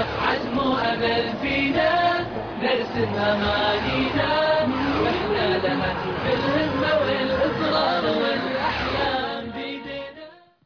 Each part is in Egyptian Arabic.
عزم وأمل فينا نرسم أمانينا وإحنا لها في الهمة والإصرار والأحلام بيدينا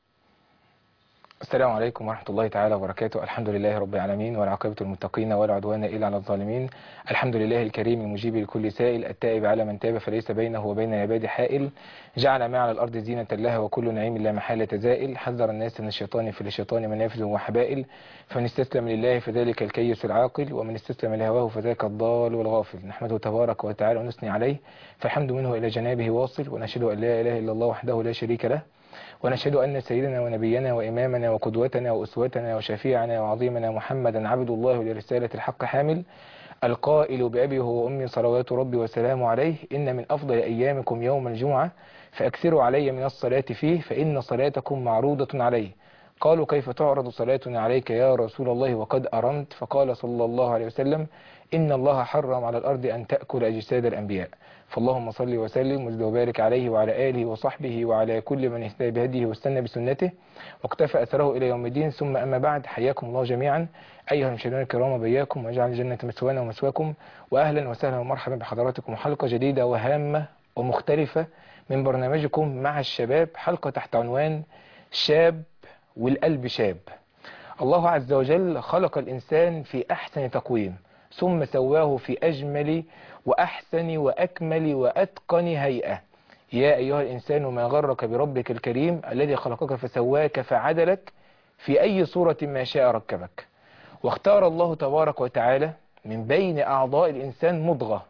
السلام عليكم ورحمة الله تعالى وبركاته الحمد لله رب العالمين والعاقبة المتقين ولا عدوان إلا على الظالمين الحمد لله الكريم المجيب لكل سائل التائب على من تاب فليس بينه وبين العباد حائل جعل ما على الأرض زينة لها وكل نعيم لا محالة زائل حذر الناس من الشيطان فللشيطان منافذ وحبائل فمن استسلم لله فذلك الكيس العاقل ومن استسلم لهواه فذاك الضال والغافل نحمده تبارك وتعالى ونثني عليه فالحمد منه إلى جنابه واصل ونشهد أن لا إله إلا الله وحده لا شريك له ونشهد أن سيدنا ونبينا وإمامنا وقدوتنا وأسوتنا وشفيعنا وعظيمنا محمدا عبد الله لرسالة الحق حامل القائل بأبي هو أمي صلوات ربي وسلامه عليه إن من أفضل أيامكم يوم الجمعة فأكثروا علي من الصلاة فيه فإن صلاتكم معروضة عليه قالوا كيف تعرض صلاتنا عليك يا رسول الله وقد أرمت فقال صلى الله عليه وسلم إن الله حرم على الأرض أن تأكل أجساد الأنبياء فاللهم صل وسلم وزد وبارك عليه وعلى آله وصحبه وعلى كل من اهتدى بهديه واستنى بسنته واقتفى أثره إلى يوم الدين ثم أما بعد حياكم الله جميعا أيها المشاهدون الكرام بياكم واجعل الجنة مسوانا ومسواكم وأهلا وسهلا ومرحبا بحضراتكم حلقة جديدة وهامة ومختلفة من برنامجكم مع الشباب حلقة تحت عنوان شاب والقلب شاب الله عز وجل خلق الإنسان في أحسن تقويم ثم سواه في أجمل وأحسن وأكمل وأتقن هيئة يا أيها الإنسان ما غرك بربك الكريم الذي خلقك فسواك فعدلك في أي صورة ما شاء ركبك واختار الله تبارك وتعالى من بين أعضاء الإنسان مضغة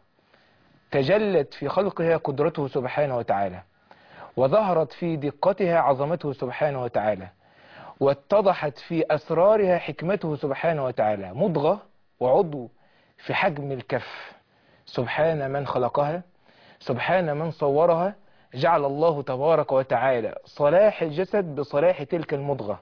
تجلت في خلقها قدرته سبحانه وتعالى وظهرت في دقتها عظمته سبحانه وتعالى واتضحت في أسرارها حكمته سبحانه وتعالى مضغة وعضو في حجم الكف سبحان من خلقها سبحان من صورها جعل الله تبارك وتعالى صلاح الجسد بصلاح تلك المضغة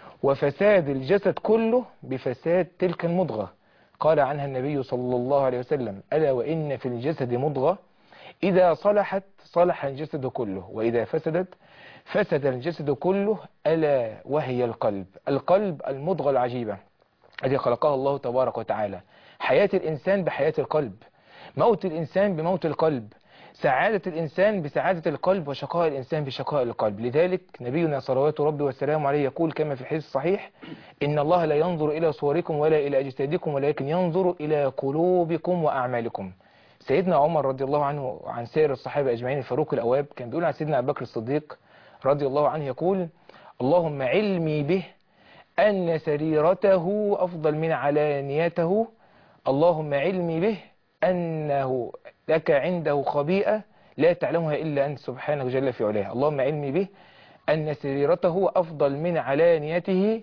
وفساد الجسد كله بفساد تلك المضغة قال عنها النبي صلى الله عليه وسلم ألا وإن في الجسد مضغة إذا صلحت صلح الجسد كله وإذا فسدت فسد الجسد كله ألا وهي القلب القلب المضغة العجيبة التي خلقها الله تبارك وتعالى حياة الإنسان بحياة القلب موت الإنسان بموت القلب سعادة الإنسان بسعادة القلب وشقاء الإنسان بشقاء القلب لذلك نبينا صلوات ربي والسلام عليه يقول كما في الحديث الصحيح إن الله لا ينظر إلى صوركم ولا إلى أجسادكم ولكن ينظر إلى قلوبكم وأعمالكم سيدنا عمر رضي الله عنه وعن سائر الصحابة أجمعين الفاروق الأواب كان بيقول عن سيدنا أبو بكر الصديق رضي الله عنه يقول اللهم علمي به أن سريرته أفضل من علانيته اللهم علمي به أنه لك عنده خبيئة لا تعلمها إلا أنت سبحانك جل في علاه اللهم علمي به أن سريرته أفضل من علانيته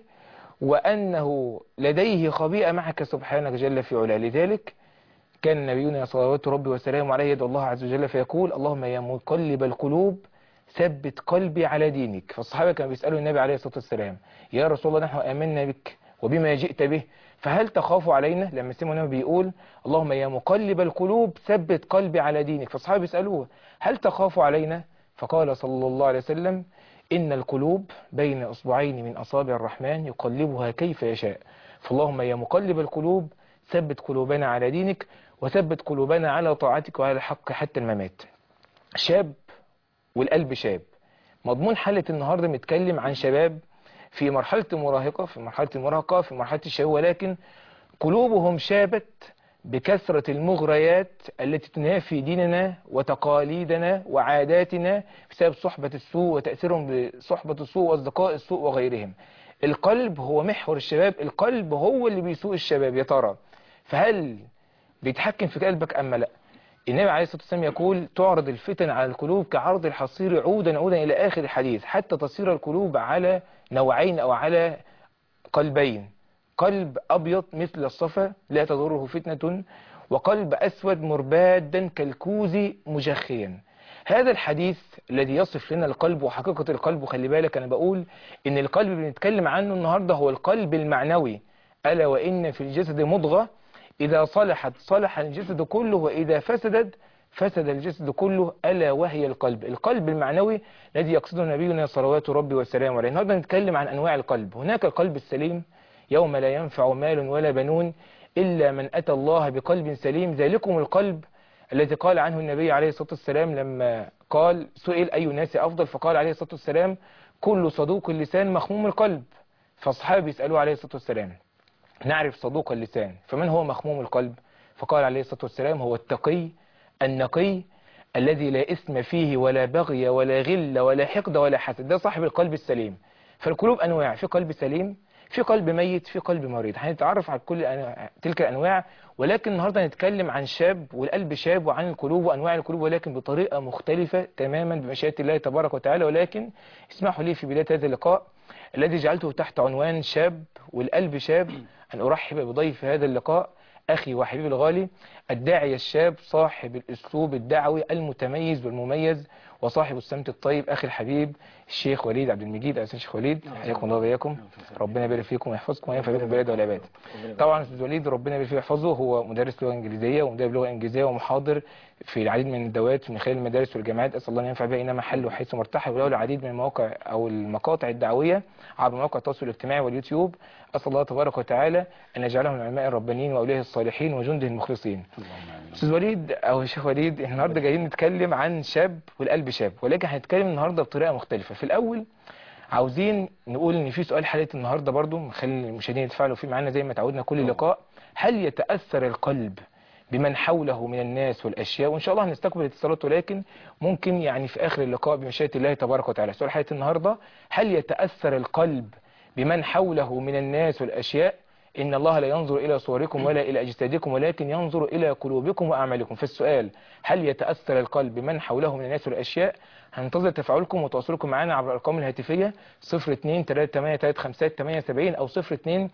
وأنه لديه خبيئة معك سبحانك جل في علاه لذلك كان نبينا صلوات ربي وسلامه عليه يدعو الله عز وجل فيقول اللهم يا مقلب القلوب ثبت قلبي على دينك فالصحابة كانوا بيسألوا النبي عليه الصلاة والسلام يا رسول الله نحن آمنا بك وبما جئت به فهل تخاف علينا لما سمعوا النبي بيقول اللهم يا مقلب القلوب ثبت قلبي على دينك فالصحابة بيسألوه هل تخاف علينا فقال صلى الله عليه وسلم إن القلوب بين أصبعين من أصابع الرحمن يقلبها كيف يشاء فاللهم يا مقلب القلوب ثبت قلوبنا على دينك وثبت قلوبنا على طاعتك وعلى الحق حتى الممات شاب والقلب شاب مضمون حلقة النهاردة متكلم عن شباب في مرحلة المراهقة في مرحلة المراهقة في مرحلة الشباب ولكن قلوبهم شابت بكثرة المغريات التي تنافي ديننا وتقاليدنا وعاداتنا بسبب صحبة السوء وتأثيرهم بصحبة السوء وأصدقاء السوء وغيرهم القلب هو محور الشباب القلب هو اللي بيسوء الشباب يا ترى فهل بيتحكم في قلبك أما لا النبي عليه الصلاة والسلام يقول تعرض الفتن على القلوب كعرض الحصير عودا عودا إلى آخر الحديث حتى تصير القلوب على نوعين أو على قلبين قلب أبيض مثل الصفا لا تضره فتنة وقلب أسود مربادا كالكوز مجخيا هذا الحديث الذي يصف لنا القلب وحقيقة القلب وخلي بالك أنا بقول إن القلب اللي بنتكلم عنه النهاردة هو القلب المعنوي ألا وإن في الجسد مضغة إذا صلحت صلح الجسد كله وإذا فسدت فسد الجسد كله ألا وهي القلب القلب المعنوي الذي يقصده نبينا صلوات ربي والسلام عليه النهارده نتكلم عن أنواع القلب هناك القلب السليم يوم لا ينفع مال ولا بنون إلا من أتى الله بقلب سليم ذلكم القلب الذي قال عنه النبي عليه الصلاة والسلام لما قال سئل أي الناس أفضل فقال عليه الصلاة والسلام كل صدوق اللسان مخموم القلب فأصحابه يسألوه عليه الصلاة والسلام نعرف صدوق اللسان فمن هو مخموم القلب فقال عليه الصلاة والسلام هو التقي النقي الذي لا إثم فيه ولا بغي ولا غل ولا حقد ولا حسد ده صاحب القلب السليم فالقلوب أنواع في قلب سليم في قلب ميت في قلب مريض هنتعرف على كل أنواع تلك الأنواع ولكن النهاردة هنتكلم عن شاب والقلب شاب وعن القلوب وأنواع القلوب ولكن بطريقة مختلفة تماما بمشيئة الله تبارك وتعالى ولكن اسمحوا لي في بداية هذا اللقاء الذي جعلته تحت عنوان شاب والقلب شاب أن أرحب بضيف هذا اللقاء أخي وحبيبي الغالي الداعية الشاب صاحب الأسلوب الدعوي المتميز والمميز وصاحب السمت الطيب أخي الحبيب الشيخ وليد عبد المجيد أستاذ الشيخ وليد حياكم الله وبياكم ربنا يبارك فيكم ويحفظكم وينفع بكم البلاد والعباد طبعا أستاذ وليد ربنا يبارك فيه ويحفظه هو مدرس لغة إنجليزية ومدرب لغة إنجليزية ومحاضر في العديد من الدوات من خلال المدارس والجامعات أسأل الله أن ينفع بها إنما حل وحيث مرتاح وله العديد من المواقع أو المقاطع الدعوية عبر مواقع التواصل الاجتماعي واليوتيوب أسأل الله تبارك وتعالى أن يجعله من العلماء الربانيين وأولياء الصالحين وجنده المخلصين استاذ وليد او الشيخ وليد النهارده جايين نتكلم عن شاب والقلب شاب ولكن هنتكلم النهارده بطريقه مختلفه في الاول عاوزين نقول ان في سؤال حلقه النهارده برضو نخلي المشاهدين يتفاعلوا فيه معانا زي ما تعودنا كل لقاء هل يتاثر القلب بمن حوله من الناس والاشياء وان شاء الله هنستقبل اتصالات ولكن ممكن يعني في اخر اللقاء بمشيئه الله تبارك وتعالى سؤال حلقه النهارده هل يتاثر القلب بمن حوله من الناس والاشياء إن الله لا ينظر إلى صوركم ولا إلى أجسادكم ولكن ينظر إلى قلوبكم وأعمالكم فالسؤال هل يتأثر القلب بمن حوله من الناس والأشياء هننتظر تفاعلكم وتواصلكم معنا عبر الأرقام الهاتفية 02 38 أو 02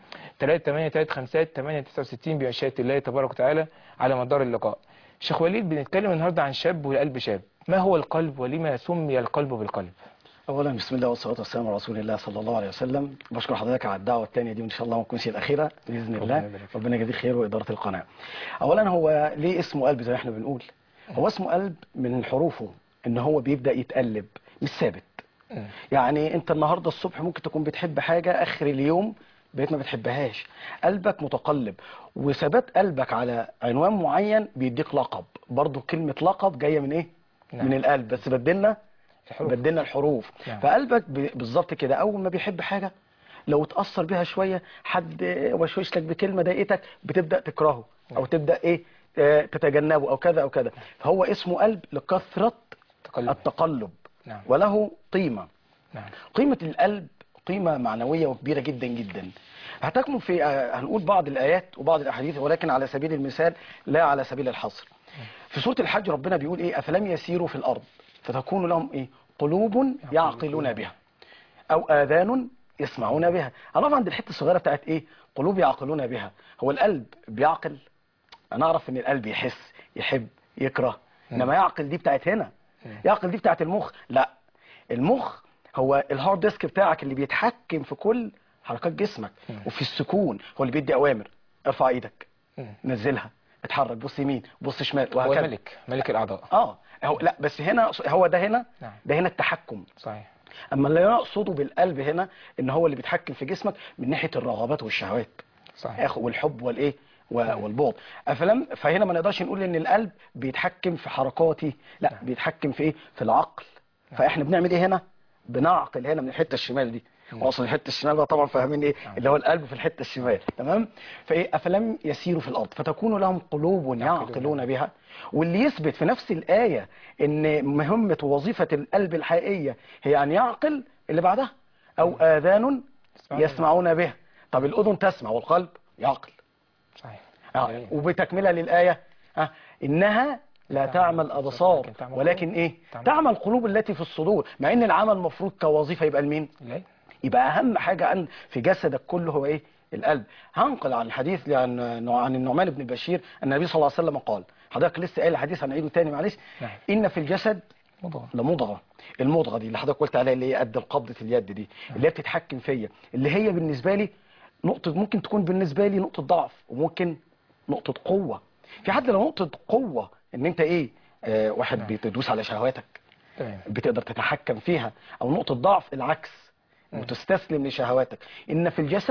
38 بمشيئة الله تبارك وتعالى على مدار اللقاء شيخ وليد بنتكلم النهاردة عن شاب والقلب شاب ما هو القلب ولما سمي القلب بالقلب اولا بسم الله والصلاه والسلام على رسول الله صلى الله عليه وسلم بشكر حضرتك على الدعوه الثانيه دي وان شاء الله ما تكونش الاخيره باذن ربنا الله يبارك فيك. ربنا يجزيك خير واداره القناه اولا هو ليه اسمه قلب زي ما احنا بنقول هو اسمه قلب من حروفه ان هو بيبدا يتقلب مش ثابت مم. يعني انت النهارده الصبح ممكن تكون بتحب حاجه اخر اليوم بقيت ما بتحبهاش قلبك متقلب وثبات قلبك على عنوان معين بيديك لقب برضو كلمه لقب جايه من ايه نعم. من القلب بس بدلنا الحروف. بدلنا الحروف نعم. فقلبك ب- بالظبط كده اول ما بيحب حاجه لو اتاثر بيها شويه حد وشوش لك بكلمه ضايقتك بتبدا تكرهه او تبدا ايه آه، تتجنبه او كذا او كذا فهو اسمه قلب لكثره تقلب التقلب نعم وله قيمه نعم قيمه القلب قيمه معنويه وكبيره جدا جدا هتكمن في آه، هنقول بعض الايات وبعض الاحاديث ولكن على سبيل المثال لا على سبيل الحصر في سوره الحج ربنا بيقول ايه افلم يسيروا في الارض فتكون لهم ايه قلوب يعقلون بها او اذان يسمعون بها هنقف عند الحته الصغيره بتاعت ايه قلوب يعقلون بها هو القلب بيعقل انا اعرف ان القلب يحس يحب يكره انما يعقل دي بتاعت هنا يعقل دي بتاعت المخ لا المخ هو الهارد ديسك بتاعك اللي بيتحكم في كل حركات جسمك وفي السكون هو اللي بيدي اوامر ارفع ايدك مم. نزلها اتحرك بص يمين بص شمال هو وهكذا ملك ملك الأعضاء اه هو لا بس هنا هو ده هنا نعم. ده هنا التحكم صحيح اما اللي يقصده بالقلب هنا ان هو اللي بيتحكم في جسمك من ناحيه الرغبات والشهوات صحيح أخ- والحب والايه و- والبغض افلام فهنا ما نقدرش نقول ان القلب بيتحكم في حركاتي لا نعم. بيتحكم في ايه في العقل فاحنا بنعمل ايه هنا بنعقل هنا من الحته الشمال دي واصل الحته الشمال ده طبعا فاهمين ايه اللي هو القلب في الحته الشمال تمام فايه افلم يسيروا في الارض فتكون لهم قلوب يعقلون بها واللي يثبت في نفس الايه ان مهمه ووظيفه القلب الحقيقيه هي ان يعقل اللي بعدها او اذان يسمعون يسمعون بها طب الاذن تسمع والقلب يعقل صحيح آه، جميل. وبتكمله للايه آه، انها لا تعمل ابصار ولكن تعمل ولكن قلوب. ايه تعمل- تعمل القلوب التي في الصدور مع ان العمل المفروض كوظيفه يبقى لمين لا يبقى اهم حاجه عن في جسدك كله هو ايه القلب هنقل عن الحديث عن عن النعمان بن بشير ان النبي صلى الله عليه وسلم قال حضرتك لسه قايل الحديث هنعيده تاني معلش نعم. ان في الجسد مضغة لمضغه المضغه دي اللي حضرتك قلت عليها اللي هي قد قبضه اليد دي اللي هي بتتحكم فيا اللي هي بالنسبه لي نقطه ممكن تكون بالنسبه لي نقطه ضعف وممكن نقطه قوه في حد لو نقطه قوه ان انت ايه آه واحد بتدوس على شهواتك تمام بتقدر تتحكم فيها او نقطه ضعف العكس وتستسلم لشهواتك ان في الجسد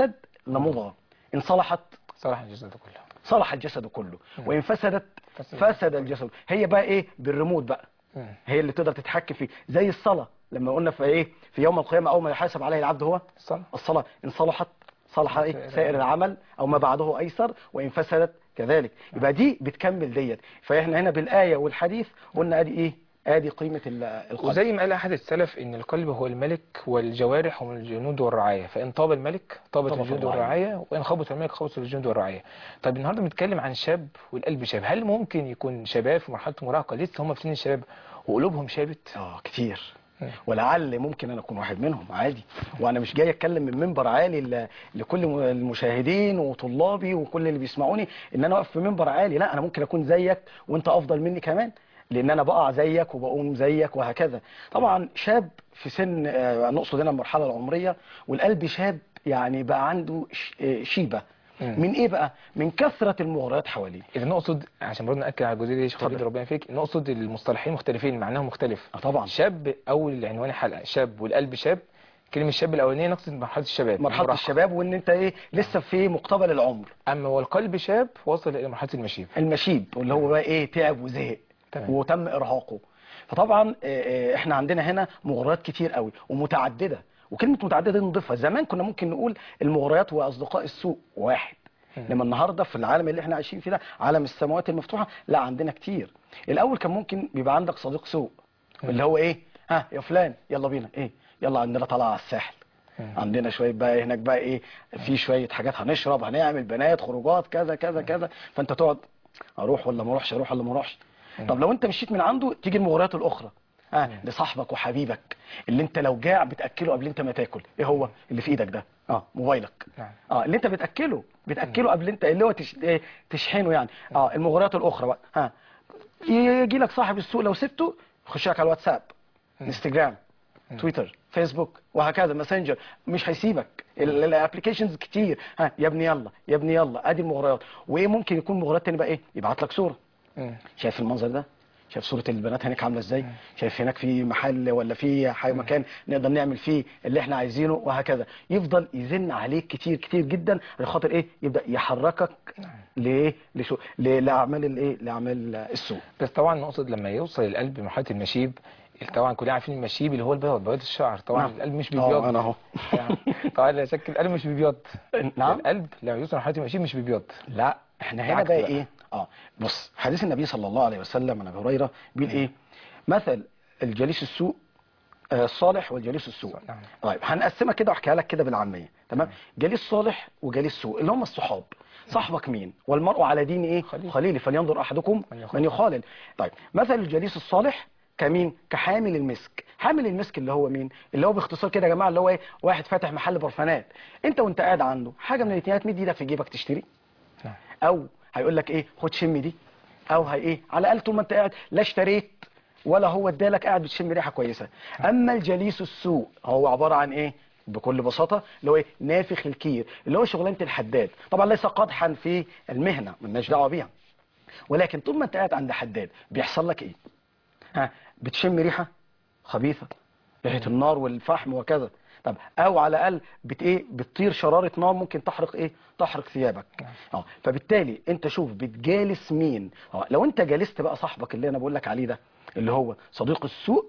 لمضغه ان صلحت صلاح الجسد كله صلح الجسد كله وان فسدت فسد. فسد الجسد هي بقى ايه بالريموت بقى مم. هي اللي تقدر تتحكم فيه زي الصلاه لما قلنا في ايه في يوم القيامه اول ما يحاسب عليه العبد هو الصلاة الصلاة إن صلحت صلح سائر إيه؟ سائر العمل أو ما بعده أيسر وإن فسدت كذلك يبقى دي بتكمل ديت فإحنا هنا بالآية والحديث قلنا أدي إيه أدي قيمة ال- القلب وزي ما قال احد السلف ان القلب هو الملك والجوارح هم الجنود والرعايه فان طاب الملك طابت طابت الجنود الرعاية. والرعايه وان خبط الملك خبط الجنود والرعايه طيب النهارده بنتكلم عن شاب والقلب شاب هل ممكن يكون شباب في مرحله المراهقه لسه هم في سن الشباب وقلوبهم شابت آه كتير مم. ولعل ممكن أنا أكون واحد منهم عادي وأنا مش جاي أتكلم من منبر عالي ل- لكل م- المشاهدين وطلابي وكل اللي بيسمعوني إن أنا أقف في منبر عالي لا أنا ممكن أكون زيك وأنت أفضل مني كمان لان انا بقع زيك وبقوم زيك وهكذا طبعا شاب في سن آه، نقصد هنا المرحله العمريه والقلب شاب يعني بقى عنده ش- آه، شيبه مم. من ايه بقى من كثره المغريات حواليه اذا نقصد عشان برضه ناكد على الجزئيه دي يا شيخ اتفضل. وليد ربنا فيك نقصد المصطلحين مختلفين معناهم مختلف آه طبعا شاب اول عنوان الحلقه شاب والقلب شاب كلمه شاب الاولانيه نقصد مرحله الشباب مرحله المراهقة. الشباب وان انت ايه لسه في مقتبل العمر اما والقلب شاب وصل الى مرحله المشيب المشيب واللي هو بقى ايه تعب وزهق تمام. وتم ارهاقه فطبعا آه، آه، احنا عندنا هنا مغريات كتير قوي ومتعدده وكلمه متعدده دي نضيفها زمان كنا ممكن نقول المغريات واصدقاء السوء واحد لما النهارده في العالم اللي احنا عايشين فيه ده عالم السماوات المفتوحه لا عندنا كتير الاول كان ممكن بيبقى عندك صديق سوء اللي هو ايه ها يا فلان يلا بينا ايه يلا عندنا طلعه على الساحل عندنا شويه بقى هناك بقى ايه في شويه حاجات هنشرب هنعمل بنات خروجات كذا كذا كذا فانت تقعد اروح ولا ما اروحش اروح ولا ما اروحش طب لو انت مشيت من عنده تيجي المغريات الاخرى ها لصاحبك وحبيبك اللي انت لو جاع بتاكله قبل انت ما تاكل ايه هو اللي في ايدك ده اه موبايلك نعم. اه اللي انت بتاكله بتاكله قبل انت اللي هو تش... إيه، تشحنه يعني اه المغريات الاخرى بقى ها يجي لك صاحب السوق لو سبته يخش لك على الواتساب انستجرام تويتر فيسبوك وهكذا ماسنجر مش هيسيبك الابلكيشنز كتير ها يا ابني يلا يا ابني يلا ادي المغريات وايه ممكن يكون مغريات تاني بقى ايه يبعت لك صوره مم. شايف المنظر ده شايف صورة البنات هناك عاملة ازاي شايف هناك في محل ولا في حي مكان نقدر نعمل فيه اللي احنا عايزينه وهكذا يفضل يزن عليك كتير كتير جدا عشان خاطر ايه يبدأ يحركك لايه لشو ل- لاعمال الايه لاعمال السوق بس طبعا نقصد لما يوصل القلب لمرحله المشيب طبعا كلنا عارفين المشيب اللي هو البياض بياض الشعر طبعا نعم. القلب مش اه بيبيض انا اهو يعني طبعا لا شك القلب مش بيبيض نعم القلب لما يوصل لمرحله المشيب مش بيبيض لا احنا هنا بالعكس بقى بقى. ايه اه بص حديث النبي صلى الله عليه وسلم عن ابي هريره بيقول ايه مثل الجليس السوء آه، الصالح والجليس السوء نعم. طيب هنقسمها كده واحكيها لك كده بالعاميه تمام جليس صالح وجليس سوء اللي هم الصحاب صاحبك مين والمرء على دين ايه خليل. خليلي فلينظر احدكم من يخالل. من يخالل طيب مثل الجليس الصالح كمين كحامل المسك حامل المسك اللي هو مين اللي هو باختصار كده يا جماعه اللي هو ايه واحد فاتح محل برفانات انت وانت قاعد عنده حاجه من الاثنينات مد ايدك في جيبك تشتري نعم. او هيقول لك ايه خد شم دي او هي ايه على الاقل طول ما انت قاعد لا اشتريت ولا هو ادالك قاعد بتشم ريحه كويسه اما الجليس السوء هو عباره عن ايه بكل بساطه اللي هو ايه نافخ الكير اللي هو شغلانه الحداد طبعا ليس قدحا في المهنه مالناش دعوه بيها ولكن طول ما انت قاعد عند حداد بيحصل لك ايه ها بتشم ريحه خبيثه ريحه النار والفحم وكذا طب او على الاقل بت ايه بتطير شراره نار ممكن تحرق ايه تحرق ثيابك اه فبالتالي انت شوف بتجالس مين اه لو انت جالست بقى صاحبك اللي انا بقول لك عليه ده اللي هو صديق السوء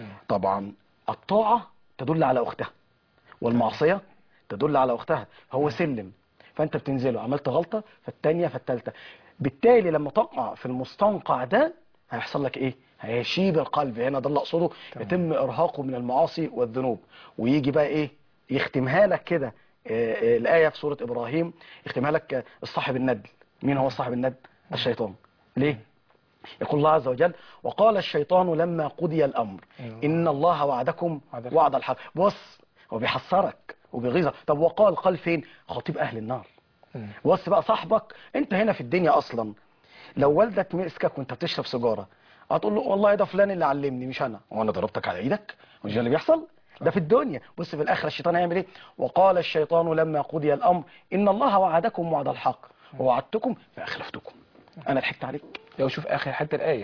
طبعا الطاعه تدل على اختها والمعصيه تدل على اختها هو سلم فانت بتنزله عملت غلطه فالتانيه فالتالته بالتالي لما تقع في المستنقع ده هيحصل لك ايه هيشيب القلب هنا ده اللي اقصده يتم ارهاقه من المعاصي والذنوب ويجي بقى ايه يختمها لك كده آه، آه، الايه في سوره ابراهيم يختمها لك آه، الصاحب الندل مين هو صاحب الندل الشيطان ليه يقول الله عز وجل وقال الشيطان لما قضي الامر ان الله وعدكم وعد الحق. وعد الحق بص هو بيحسرك وبيغيظك طب وقال قال فين خطيب اهل النار مم. بص بقى صاحبك انت هنا في الدنيا اصلا لو والدك مسكك وانت بتشرب سيجاره هتقول له والله ده فلان اللي علمني مش انا هو انا ضربتك على ايدك مش ده اللي بيحصل ده في الدنيا بص في الاخره الشيطان هيعمل ايه وقال الشيطان لما قضي الامر ان الله وعدكم وعد الحق ووعدتكم فاخلفتكم انا ضحكت عليك لو شوف اخر حتى الايه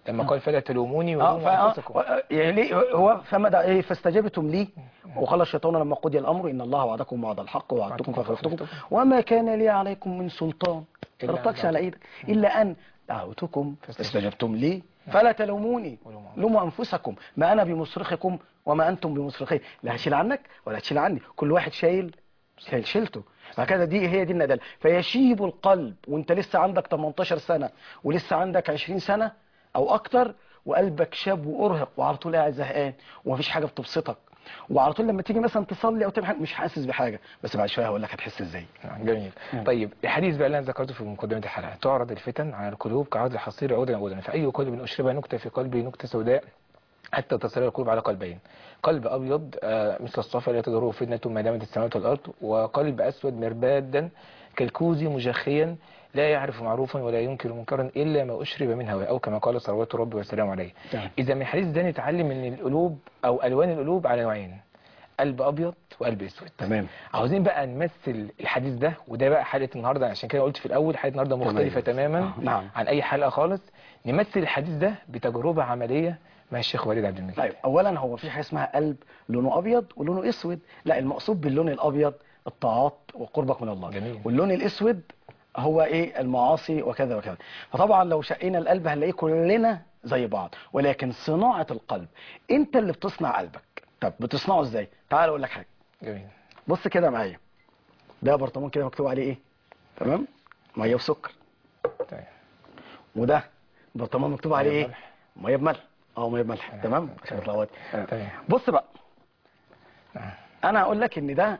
لما قال فلا تلوموني اه ولوموا فا- انفسكم آه، يعني ليه هو فما دع ايه فاستجبتم لي وقال الشيطان لما قضي الامر ان الله وعدكم وعد الحق ووعدتكم وعدتكم فاخلفتكم وما كان لي عليكم من سلطان إلا أن رتقش على ايدك الا ان دعوتكم فاستجبتم. فاستجبتم لي فلا تلوموني ولوموا لوموا انفسكم ما انا بمصرخكم وما انتم بمصرخي لا هشيل عنك ولا هتشيل عني كل واحد شايل شايل شيلته هكذا دي هي دي الندالة فيشيب القلب وانت لسه عندك 18 سنة ولسه عندك 20 سنة او اكتر وقلبك شاب وارهق وعلى طول قاعد زهقان ومفيش حاجة بتبسطك وعلى طول لما تيجي مثلا تصلي او تعمل حاجة مش حاسس بحاجة بس بعد شوية هقول لك هتحس ازاي نعم، جميل نعم. طيب الحديث بقى اللي انا ذكرته في مقدمه الحلقه تعرض الفتن على القلوب كعرض الحصير عودا عودا فاي قلب اشربها نكته في قلبه نكته سوداء حتى تصير القلوب على قلبين قلب ابيض آه، مثل الصفا لا تضره فتنه ما دامت السماوات والارض وقلب اسود مربادا كالكوز مجخيا لا يعرف معروفا ولا ينكر منكرا الا ما اشرب من هواه او كما قال صلوات ربي وسلامه عليه نعم. اذا من الحديث ده نتعلم ان القلوب او الوان القلوب على نوعين قلب ابيض وقلب اسود تمام عاوزين بقى نمثل الحديث ده وده بقى حلقه النهارده عشان كده قلت في الاول حلقه النهارده مختلفه تماما آه، نعم. عن اي حلقه خالص نمثل الحديث ده بتجربه عمليه مع الشيخ وليد عبد المجيد طيب اولا هو في حاجه اسمها قلب لونه ابيض ولونه اسود لا المقصود باللون الابيض الطاعات وقربك من الله جميل. واللون الاسود هو ايه المعاصي وكذا وكذا فطبعا لو شقينا القلب هنلاقيه كلنا زي بعض ولكن صناعه القلب انت اللي بتصنع قلبك طب بتصنعه ازاي تعال اقول لك حاجه جميل بص كده معايا ده برطمان كده مكتوب عليه ايه تمام ميه وسكر طيب وده برطمان مكتوب عليه مية ايه بملح. ميه بملح اه ميه بملح تمام. تمام عشان تمام. تلخبط تمام. بص بقى نعم. انا هقول لك ان ده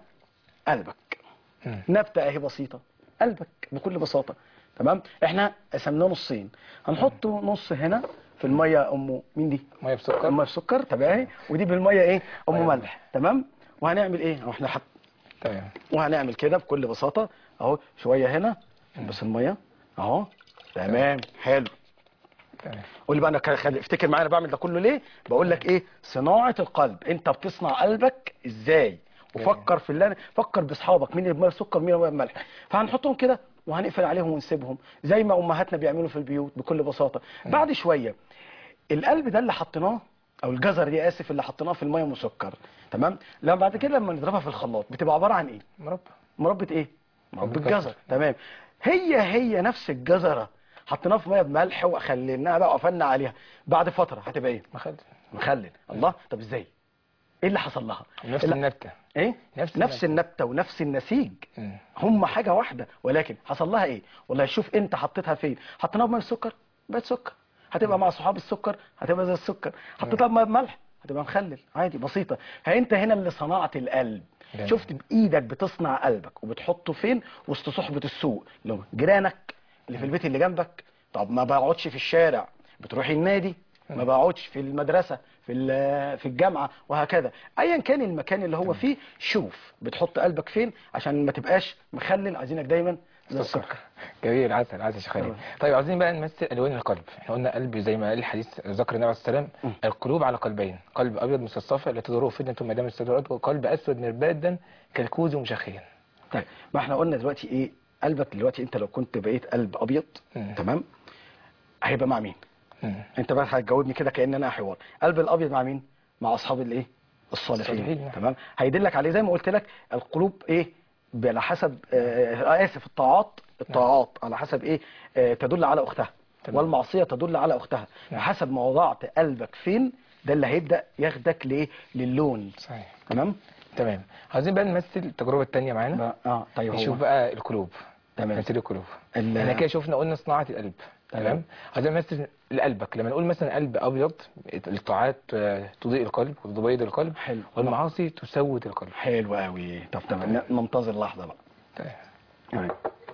قلبك مم. نبته اهي بسيطه قلبك بكل بساطه تمام احنا قسمناه نصين هنحط نص هنا في الميه ام مين دي ميه بسكر الميه بسكر تمام ودي بالميه ايه مية ام بملح. ملح تمام وهنعمل ايه اهو احنا حط تمام وهنعمل كده بكل بساطه اهو شويه هنا بس الميه اهو تمام حلو تمام قول لي بقى انا كان- خلي افتكر معايا انا بعمل ده كله ليه بقول لك ايه صناعه القلب انت بتصنع قلبك ازاي وفكر في اللي أنا- فكر باصحابك مين اللي بملح سكر مين اللي بملح فهنحطهم كده وهنقفل عليهم ونسيبهم زي ما امهاتنا بيعملوا في البيوت بكل بساطه بعد شويه القلب ده اللي حطيناه او الجزر دي اسف اللي حطيناه في الميه مسكر تمام لما بعد كده لما نضربها في الخلاط بتبقى عباره عن ايه مربى مربى ايه مربى مربى الجزر تمام هي هي نفس الجزره حطيناها في ميه بملح وخليناها بقى وقفلنا عليها بعد فتره هتبقى ايه مخد مخلل الله طب ازاي ايه اللي حصل لها نفس لا. النبته ايه نفس نفس النبته ونفس النسيج مم. هم حاجه واحده ولكن حصل لها ايه والله شوف انت حطيتها فين حطيناها بميه سكر بقت سكر هتبقى مع صحاب السكر هتبقى زي السكر حطيتها بميه بملح هتبقى مخلل عادي بسيطه فانت هنا اللي صنعت القلب جميل. شفت بايدك بتصنع قلبك وبتحطه فين وسط صحبه السوق اللي هم جيرانك اللي في البيت اللي جنبك طب ما بقعدش في الشارع بتروحي النادي ما بقعدش في المدرسه في ال- في الجامعه وهكذا ايا كان المكان اللي هو فيه شوف بتحط قلبك فين عشان ما تبقاش مخلل عايزينك دايما زي السكر جميل عسل عسل يا شيخ خالد تمام. طيب عاوزين بقى نمثل الوان القلب احنا قلنا قلب زي ما قال الحديث ذكر النبي عليه السلام القلوب على قلبين قلب ابيض مثل الصفا لا تضره فتنه ما دام السدرات وقلب اسود مربادا كالكوز مشخيا طيب ما احنا قلنا دلوقتي ايه قلبك دلوقتي انت لو كنت بقيت قلب ابيض مم. تمام هيبقى مع مين مم. انت بقى هتجاوبني كده كان انا حوار قلب الابيض مع مين مع اصحاب الايه الصالحين الصالحين، نعم. تمام هيدلك عليه زي ما قلت لك القلوب ايه ب- على حسب آه آه، اسف الطاعات الطاعات على حسب ايه آه تدل على اختها تمام. والمعصيه تدل على اختها نعم. حسب ما وضعت قلبك فين ده اللي هيبدا ياخدك لايه للون صحيح تمام تمام عاوزين بقى نمثل التجربه الثانيه معانا بقى- اه طيب نشوف هو بقى القلوب تمام. نمثل القلوب ال- احنا كده شفنا قلنا صناعه القلب تمام. تمام عايزين نمثل لقلبك لما نقول مثلا قلب ابيض الطاعات آه، تضيء القلب وتبيض القلب حلو. والمعاصي تسود القلب حلو قوي طب تمام ننتظر لحظه بقى طيب. تمام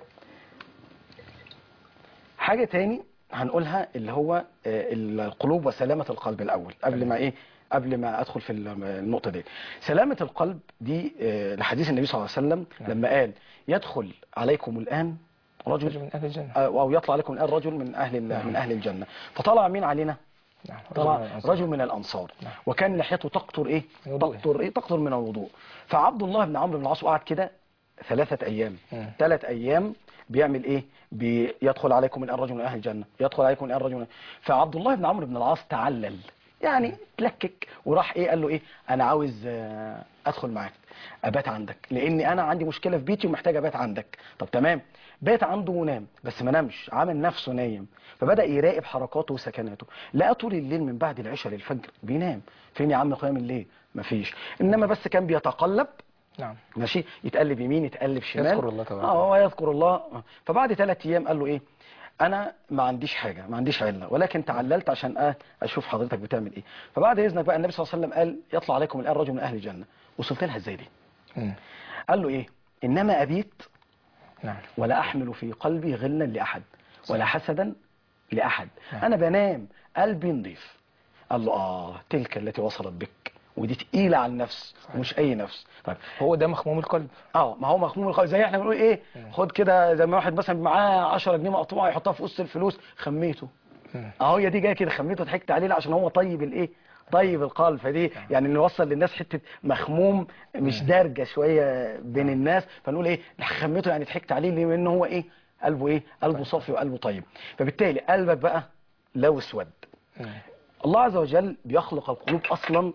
حاجة تاني هنقولها اللي هو آه، القلوب وسلامة القلب الأول قبل ما إيه قبل ما أدخل في النقطة دي سلامة القلب دي آه، لحديث النبي صلى الله عليه وسلم نعم. لما قال يدخل عليكم الآن رجل رجل من اهل الجنه آه، أو يطلع عليكم الآن رجل من أهل ال- نعم. من أهل الجنة فطلع مين علينا نعم طلع من الأنصار. رجل من الأنصار نعم. وكان لحيته تقطر إيه من وضوءه. تقطر إيه تقطر من الوضوء فعبد الله بن عمرو بن العاص قعد كده ثلاثة أيام مم. ثلاث أيام بيعمل ايه بيدخل عليكم من الرجل من اهل الجنه يدخل عليكم من الرجل من فعبد الله بن عمرو بن العاص تعلل يعني تلكك وراح ايه قال له ايه انا عاوز آه، ادخل معاك ابات عندك لاني انا عندي مشكله في بيتي ومحتاج ابات عندك طب تمام بات عنده ونام بس ما نامش عامل نفسه نايم فبدا يراقب حركاته وسكناته لقى طول الليل من بعد العشاء للفجر بينام فين يا عم قيام الليل مفيش انما بس كان بيتقلب نعم ماشي يتقلب يمين يتقلب شمال يذكر الله تبارك اه هو يذكر الله آه. فبعد ثلاث ايام قال له ايه انا ما عنديش حاجه ما عنديش عله ولكن تعللت عشان أه اشوف حضرتك بتعمل ايه فبعد اذنك بقى النبي صلى الله عليه وسلم قال يطلع عليكم الان رجل من اهل الجنه وصلت لها ازاي دي مم. قال له ايه انما ابيت نعم ولا احمل في قلبي غلا لاحد ولا حسدا لاحد نعم. انا بنام قلبي نضيف قال له اه تلك التي وصلت بك ودي تقيله على النفس مش اي نفس طيب هو ده مخموم القلب اه ما هو مخموم القلب زي احنا بنقول ايه خد كده زي ما واحد مثلا معاه 10 جنيه مقطوعه يحطها في وسط الفلوس خميته مم. اهو هي دي جايه كده خميته ضحكت عليه لا عشان هو طيب الايه طيب القلب فدي يعني نوصل للناس حته مخموم مش دارجه شويه بين الناس فنقول ايه خميته يعني ضحكت عليه ليه لان هو ايه قلبه ايه قلبه صافي وقلبه طيب فبالتالي قلبك بقى لو اسود مم. الله عز وجل بيخلق القلوب اصلا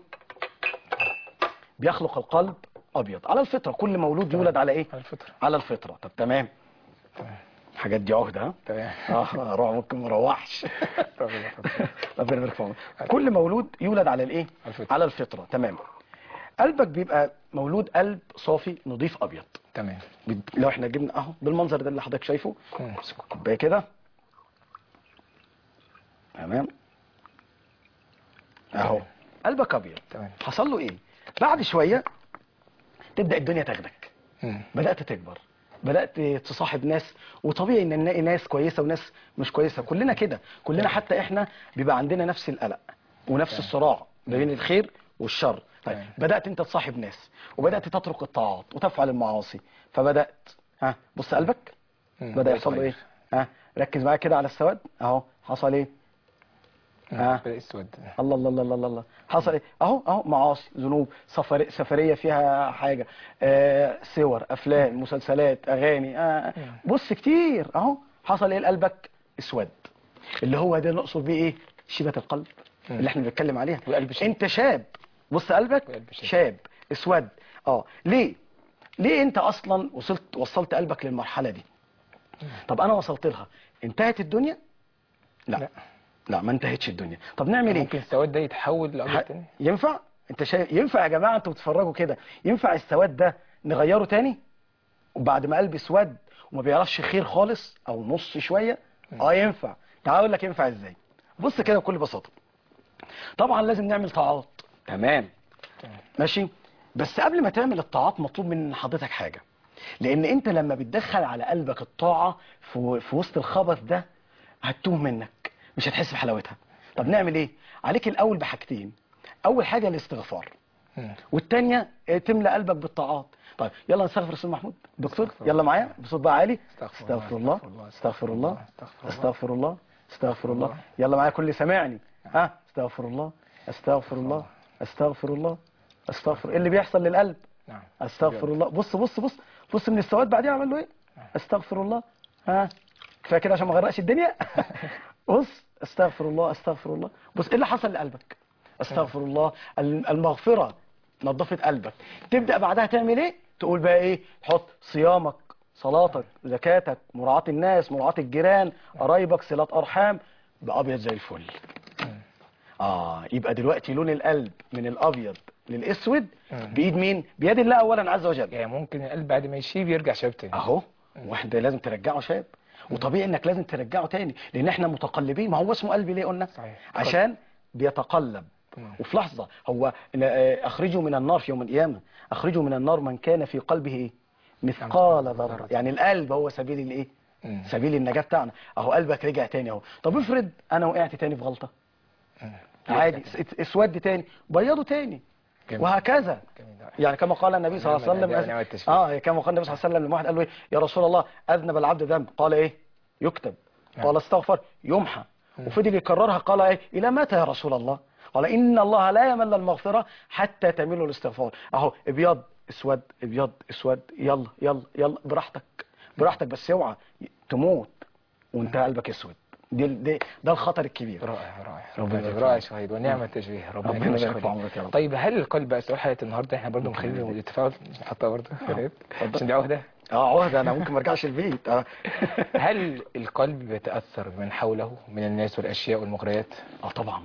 بيخلق القلب ابيض على الفطره كل مولود يولد على ايه على الفطرة على الفطره طب تمام تمام الحاجات دي عهده ها تمام اه روح ممكن ما روحش ربنا يحفظك. ربنا يبارك في عمرك. كل مولود يولد على الايه على الفطرة. على الفطره تمام قلبك بيبقى مولود قلب صافي نظيف ابيض تمام بد- لو احنا جبنا اهو بالمنظر ده اللي حضرتك شايفه مم. امسك كوبايه كده تمام اهو تمام. قلبك ابيض تمام حصل له ايه بعد شويه تبدا الدنيا تاخدك مم. بدات تكبر بدات تصاحب ناس وطبيعي ان نلاقي ناس كويسه وناس مش كويسه كلنا كده كلنا حتى احنا بيبقى عندنا نفس القلق ونفس الصراع ما بين الخير والشر طيب تمام. بدات انت تصاحب ناس وبدات تترك الطاعات وتفعل المعاصي فبدات ها بص قلبك مم. بدا يحصل له ايه ها ركز معايا كده على السواد اهو حصل ايه مم. آه. بدأ اسود الله الله الله الله الله حصل ايه اهو اهو معاصي ذنوب سفر سفريه فيها حاجه آه صور افلام مسلسلات اغاني آه بص كتير اهو حصل ايه لقلبك اسود اللي هو ده نقصد بيه ايه شيبه القلب مم. اللي احنا بنتكلم عليها والقلب شاب. انت شاب بص قلبك والقلب شاب. شاب اسود اه ليه ليه انت اصلا وصلت وصلت قلبك للمرحله دي طب انا وصلت لها انتهت الدنيا لا لا. لا, لا ما انتهتش الدنيا طب نعمل ايه ممكن السواد ده يتحول لأبيض ح- تاني ينفع انت شايف ينفع يا جماعه انتوا بتتفرجوا كده ينفع السواد ده نغيره تاني وبعد ما قلبي اسود وما بيعرفش خير خالص او نص شويه اه ينفع تعال اقول لك ينفع ازاي بص كده بكل بساطه طبعا لازم نعمل طاعات تمام تمام. ماشي بس قبل ما تعمل الطاعات مطلوب من حضرتك حاجه لان انت لما بتدخل على قلبك الطاعه في, في وسط الخبث ده هتتوه منك مش هتحس بحلاوتها طب نعمل ايه عليك الاول بحاجتين اول حاجه الاستغفار مم. والتانية آه، تملى قلبك بالطاعات طيب يلا نستغفر استاذ محمود دكتور استغفر يلا الله. معايا بصوت بقى عالي استغفر الله، استغفر الله استغفر الله، استغفر الله استغفر الله الله. يلا معايا كل سامعني ها استغفر الله استغفر الله استغفر الله استغفر ايه اللي بيحصل للقلب نعم استغفر الله بص بص بص بص من السواد بعدين عمل له ايه استغفر الله ها كفايه كده عشان ما اغرقش الدنيا بص استغفر الله استغفر الله بص ايه اللي حصل لقلبك استغفر الله الم- المغفره نظفت قلبك تبدا بعدها تعمل ايه تقول بقى ايه تحط صيامك صلاتك زكاتك مراعاه الناس مراعاه الجيران قرايبك صلات ارحام بقى ابيض زي الفل اه يبقى دلوقتي لون القلب من الابيض للاسود مم. بايد مين بيد الله اولا عز وجل يعني ممكن القلب بعد ما يشيب يرجع شاب تاني اهو واحد لازم ترجعه شاب وطبيعي انك لازم ترجعه تاني لان احنا متقلبين ما هو اسمه قلب ليه قلنا صحيح. عشان بيتقلب تمام. وفي لحظه هو آه، اخرجوا من النار في يوم القيامه اخرجوا من النار من كان في قلبه ايه مثقال ذره يعني القلب هو سبيل الايه مم. سبيل النجاه بتاعنا اهو قلبك رجع تاني اهو طب افرض انا وقعت تاني في غلطه مم. عادي اس- اسود تاني بيضه تاني جميل. وهكذا جميل. يعني كما قال النبي صلى الله عليه نعم، نعم، وسلم والتشفيع. اه كما قال النبي صلى الله عليه وسلم لما واحد قال له ايه يا رسول الله اذنب العبد ذنب قال ايه يكتب نعم. قال استغفر يمحى وفضل يكررها قال ايه الى متى يا رسول الله قال ان الله لا يمل المغفره حتى تمل الاستغفار اهو ابيض اسود ابيض اسود يلا يلا يلا براحتك براحتك بس اوعى تموت وانت قلبك اسود دي دي ده الخطر الكبير رائع رائع ربنا ربنا يبارك رائع فيك. شهيد ونعم التشبيه ربنا ربنا يكرمك يبارك شهيد. في عمرك يا رب. طيب هل القلب بقى سؤال حلقه النهارده احنا برضه ممكن مخلين نبدأ. التفاعل نحطها برضه يا ريت اتفضل. عشان دي عهده اه عهده انا ممكن ما ارجعش البيت اه هل القلب بيتاثر بمن حوله من الناس والاشياء والمغريات اه طبعا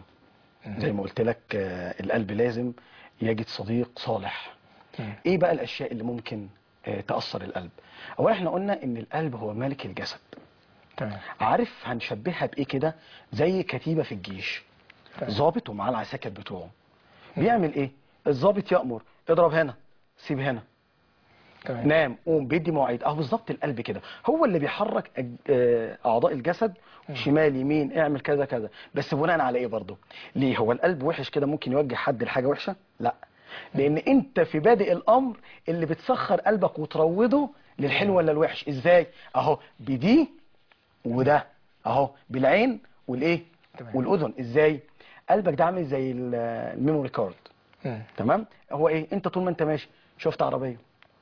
زي ما قلت لك آه، القلب لازم يجد صديق صالح مم. ايه بقى الاشياء اللي ممكن آه، تاثر القلب اولا احنا قلنا ان القلب هو ملك الجسد تمام عارف هنشبهها بايه كده زي كتيبه في الجيش تمام. ضابط ومعاه العساكر بتوعه بيعمل ايه الضابط يامر اضرب هنا سيب هنا تمام نام قوم بيدي مواعيد اه بالظبط القلب كده هو اللي بيحرك أج- آه، اعضاء الجسد شمال يمين اعمل كذا كذا بس بناء على ايه برضه ليه هو القلب وحش كده ممكن يوجه حد لحاجه وحشه لا لان انت في بادئ الامر اللي بتسخر قلبك وتروضه للحلو ولا الوحش ازاي اهو بدي وده اهو بالعين والايه تمام. والاذن ازاي قلبك ده عامل زي ال- الميموري كارد مم. تمام هو ايه انت طول ما انت ماشي شفت عربيه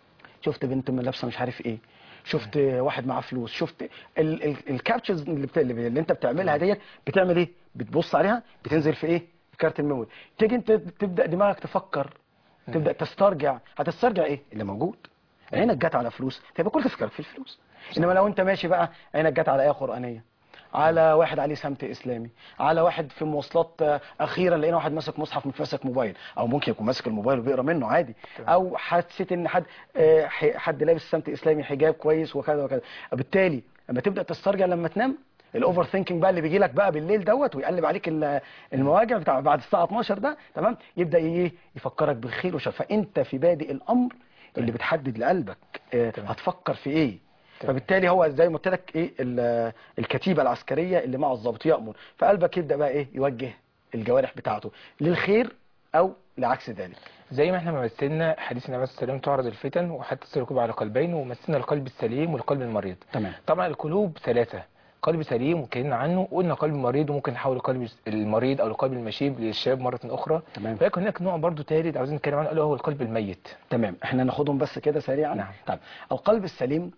شفت بنت من لابسه مش عارف ايه شفت واحد معاه فلوس شفت الكابتشرز اللي, بت... اللي انت بتعملها ديت بتعمل ايه بتبص عليها بتنزل في ايه في كارت الميموري تيجي انت تبدا دماغك تفكر تبدا تسترجع هتسترجع ايه اللي موجود عينك جت على فلوس تبقى كل تفكيرك في الفلوس انما لو انت ماشي بقى عينك جت على ايه قرانيه على واحد عليه سمت اسلامي على واحد في مواصلات آه، اخيرا لقينا واحد ماسك مصحف مش ماسك موبايل او ممكن يكون ماسك الموبايل وبيقرا منه عادي او حسيت ان حد آه، ح- حد لابس سمت اسلامي حجاب كويس وكذا وكذا بالتالي لما تبدا تسترجع لما تنام الاوفر ثينكينج بقى اللي بيجي لك بقى بالليل دوت ويقلب عليك ال- المواجع بتاع بعد الساعه 12 ده تمام يبدا ايه يفكرك بالخير والشر فانت في بادئ الامر اللي بتحدد لقلبك آه، تمام. هتفكر في ايه تمام. فبالتالي هو زي ما قلت لك ايه ال- الكتيبه العسكريه اللي مع الضابط يامر فقلبك يبدا بقى ايه يوجه الجوارح بتاعته للخير او لعكس ذلك زي ما احنا ما مثلنا حديث النبي صلى الله عليه وسلم تعرض الفتن وحتى تصير القلوب على قلبين ومثلنا القلب السليم والقلب المريض تمام طبعا القلوب ثلاثة قلب سليم واتكلمنا عنه وقلنا قلب مريض وممكن نحول القلب المريض او القلب المشيب للشاب مرة اخرى تمام. ولكن هناك نوع برضو ثالث عاوزين نتكلم عنه الا هو القلب الميت تمام احنا ناخدهم بس كده سريعا نعم. طيب القلب السليم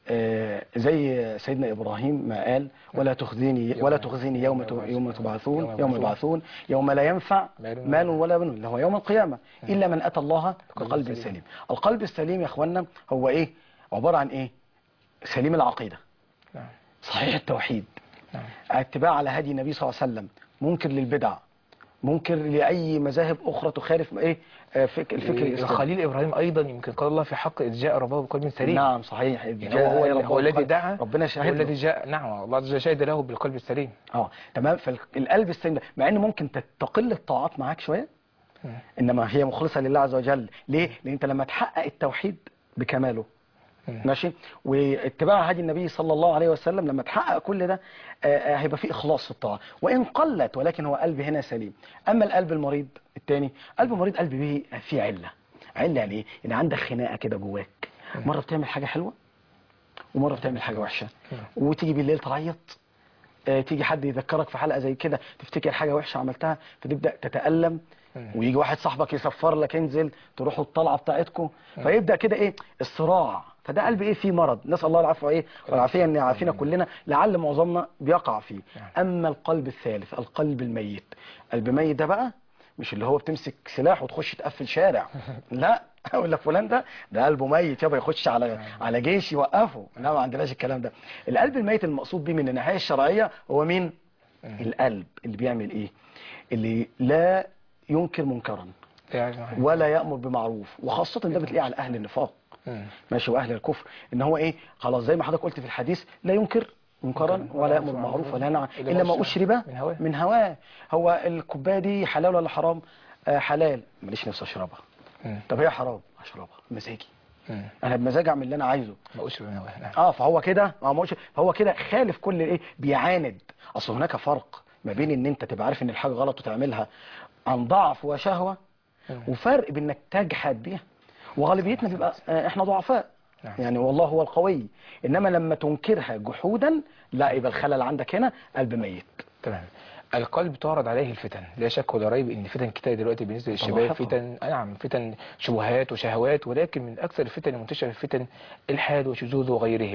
آه، زي سيدنا ابراهيم ما قال ولا تخزيني ولا تخزيني يوم ت- يوم تبعثون يوم يبعثون يوم لا ينفع مال مال ولا بنون اللي هو يوم القيامه الا من اتى الله بقلب بقلب سليم. سليم القلب السليم يا اخوانا هو ايه عباره عن ايه سليم العقيده نعم صحيح التوحيد نعم اتباع على هدي النبي صلى الله عليه وسلم منكر للبدع منكر لاي مذاهب اخرى تخالف ايه آه، فك- الفكر الاسلامي الخليل ابراهيم ايضا يمكن قال الله في حق اذ جاء ربه بقلب سليم نعم صحيح يعني هو هو, جاء هو الذي ربه دعا ربنا هو شاهد الذي له. جاء نعم الله عز وجل شهد له بالقلب السليم اه تمام فالقلب السليم ده مع ان ممكن تقل الطاعات معاك شويه مم. انما هي مخلصه لله عز وجل ليه لان انت لما تحقق التوحيد بكماله مم. ماشي واتباع هدي النبي صلى الله عليه وسلم لما تحقق كل ده آه، آه، هيبقى فيه اخلاص في الطاعه وان قلت ولكن هو قلب هنا سليم اما القلب المريض الثاني قلب مريض قلب به فيه عله عله يعني ايه يعني عندك خناقه كده جواك مره بتعمل حاجه حلوه ومره بتعمل حاجه وحشه وتيجي بالليل تعيط آه، تيجي حد يذكرك في حلقه زي كده تفتكر حاجه وحشه عملتها فتبدا تتالم مم. ويجي واحد صاحبك يصفر لك انزل تروحوا الطلعه بتاعتكم فيبدا كده ايه الصراع فده قلب ايه فيه مرض نسال الله العفو ايه والعافيه ان يعافينا كلنا لعل معظمنا بيقع فيه اما القلب الثالث القلب الميت قلب ميت ده بقى مش اللي هو بتمسك سلاح وتخش تقفل شارع لا اقول لك فلان ده ده قلبه ميت يابا يخش على على جيش يوقفه لا ما عندناش الكلام ده القلب الميت المقصود بيه من الناحيه الشرعيه هو مين القلب اللي بيعمل ايه اللي لا ينكر منكرا يعني ولا يأمر بمعروف وخاصة ده بتلاقيه على أهل النفاق مم. ماشي وأهل الكفر إن هو إيه خلاص زي ما حضرتك قلت في الحديث لا ينكر منكرا ولا يأمر بالمعروف ولا ينهى إلا إلا ما ما أشرب من هواه. من هواه هو الكوباية دي حلال ولا حرام آه حلال ماليش نفسي أشربها مم. طب هي حرام أشربها مزاجي مم. أنا بمزاج أعمل اللي أنا عايزه ما أشرب من هواه نعم اه فهو كده ما هوش فهو كده خالف كل الايه بيعاند اصل هناك فرق ما بين ان انت تبقى عارف ان الحاجه غلط وتعملها عن ضعف وشهوه مم. وفرق بانك تجحد بيها وغالبيتنا بيبقى آه، احنا ضعفاء نعم. يعني والله هو القوي انما لما تنكرها جحودا لا يبقى الخلل عندك هنا قلب ميت تمام القلب تعرض عليه الفتن لا شك ولا ريب ان فتن كتير دلوقتي بالنسبه للشباب لاحظها. فتن آه نعم فتن شبهات وشهوات ولكن من اكثر الفتن المنتشره الفتن الحاد وشذوذ وغيرهما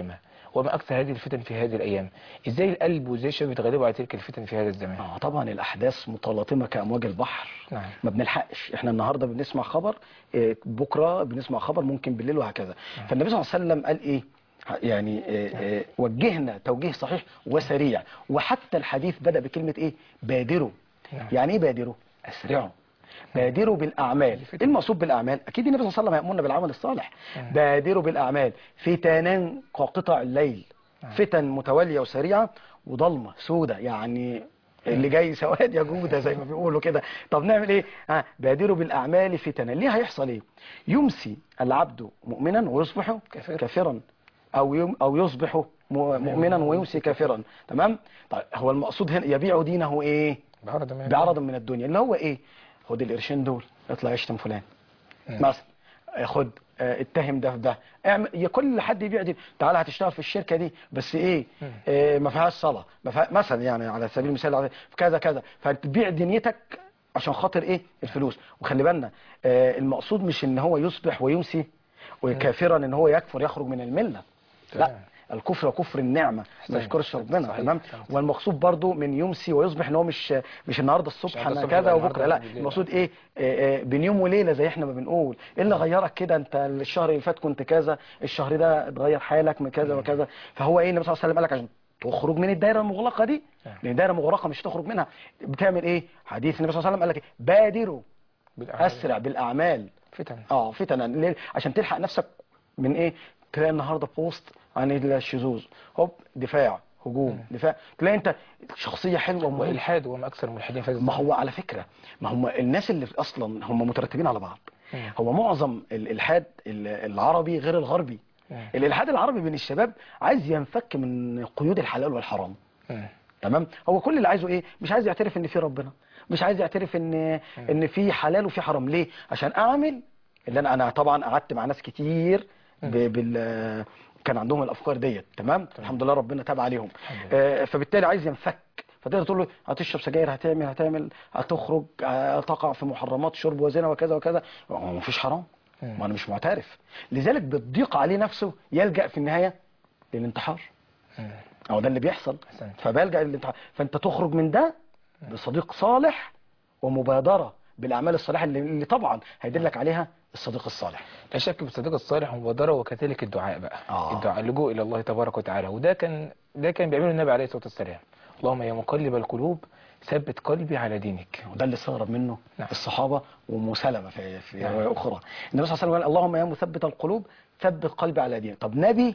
وما اكثر هذه الفتن في هذه الايام ازاي القلب وازاي الشباب يتغلبوا على تلك الفتن في هذا الزمان اه طبعا الاحداث متلاطمه كامواج البحر نعم. ما بنلحقش احنا النهارده بنسمع خبر إيه، بكره بنسمع خبر ممكن بالليل وهكذا فالنبي صلى الله عليه وسلم قال ايه يعني إيه إيه وجهنا توجيه صحيح وسريع وحتى الحديث بدا بكلمه ايه بادروا نعم. يعني ايه بادروا اسرعوا بادروا بالاعمال ايه المقصود بالاعمال اكيد النبي صلى الله عليه وسلم يامرنا بالعمل الصالح نعم. بادروا بالاعمال فتنان كقطع الليل فتن متواليه وسريعه وضلمه سودة يعني اللي جاي سواد يا جوده زي ما بيقولوا كده طب نعمل ايه ها بادروا بالاعمال فتنا ليه هيحصل ايه يمسي العبد مؤمنا ويصبح كافرا. كافرا او يم او يصبح م- مؤمنا ويمسي كافرا تمام طيب هو المقصود هنا يبيع دينه ايه بعرض من بعرض من الدنيا اللي هو ايه خد القرشين دول اطلع يشتم فلان مم. مثلا آه، خد آه، اتهم ده في ده اعمل يا كل حد يبيع دي تعالى هتشتغل في الشركه دي بس ايه مم. آه، ما فيهاش صلاه ما فيها مثلا يعني على سبيل المثال على- في كذا كذا فتبيع دنيتك عشان خاطر ايه الفلوس وخلي بالنا آه، المقصود مش ان هو يصبح ويمسي وكافرا ان هو يكفر يخرج من المله لا تمام. الكفر كفر النعمه أحسنت. ما يشكرش ربنا صحيح. تمام أحسنت. والمقصود برضو من يمسي ويصبح ان هو مش مش النهارده الصبح النهاردة انا الصبح كذا يبقى وبكره النهاردة لا بالليل. المقصود ايه آه، آه، بين يوم وليله زي احنا ما بنقول ايه اللي غيرك كده انت الشهر اللي فات كنت كذا الشهر ده اتغير حالك من كذا وكذا فهو ايه النبي صلى الله عليه وسلم قال لك عشان تخرج من الدائره المغلقه دي نعم. لان الدائره مغلقه مش تخرج منها بتعمل ايه حديث النبي صلى الله عليه وسلم قال لك إيه؟ بادروا بالأعمال. اسرع بالاعمال فتن اه فتنا ليه؟ عشان تلحق نفسك من ايه تلاقي النهارده بوست عن الشذوذ هوب دفاع هجوم دفاع تلاقي انت شخصيه حلوه ومهمه والالحاد وما اكثر الملحدين في هذا ما الزمان. هو على فكره ما هم الناس اللي اصلا هم مترتبين على بعض مم. هو معظم الالحاد ال- العربي غير الغربي مم. الالحاد العربي بين الشباب عايز ينفك من قيود الحلال والحرام مم. تمام هو كل اللي عايزه ايه مش عايز يعترف ان في ربنا مش عايز يعترف ان ان في حلال وفي حرام ليه عشان اعمل اللي انا انا طبعا قعدت مع ناس كتير ب- بال كان عندهم الافكار ديت تمام الحمد لله ربنا تاب عليهم الحمد آه، فبالتالي عايز ينفك فتقدر تقول له هتشرب سجاير هتعمل هتعمل هتخرج هتقع في محرمات شرب وزنا وكذا وكذا هو مفيش حرام مم. ما انا مش معترف لذلك بتضيق عليه نفسه يلجأ في النهاية للانتحار مم. هو ده اللي بيحصل أحسنت. فبيلجأ للانتحار فانت تخرج من ده بصديق صالح ومبادرة بالأعمال الصالحة اللي, اللي طبعا هيدلك عليها الصديق الصالح لا شك بالصديق الصالح ومبادرة وكذلك الدعاء بقى آه. الدعاء اللجوء الى الله تبارك وتعالى وده كان ده كان بيعمله النبي عليه الصلاه والسلام اللهم يا مقلب القلوب ثبت قلبي على دينك وده اللي استغرب منه نعم. الصحابة ومسلمة في, في نعم. رواية أخرى النبي صلى الله عليه وسلم قال اللهم يا مثبت القلوب ثبت قلبي على دينك طب نبي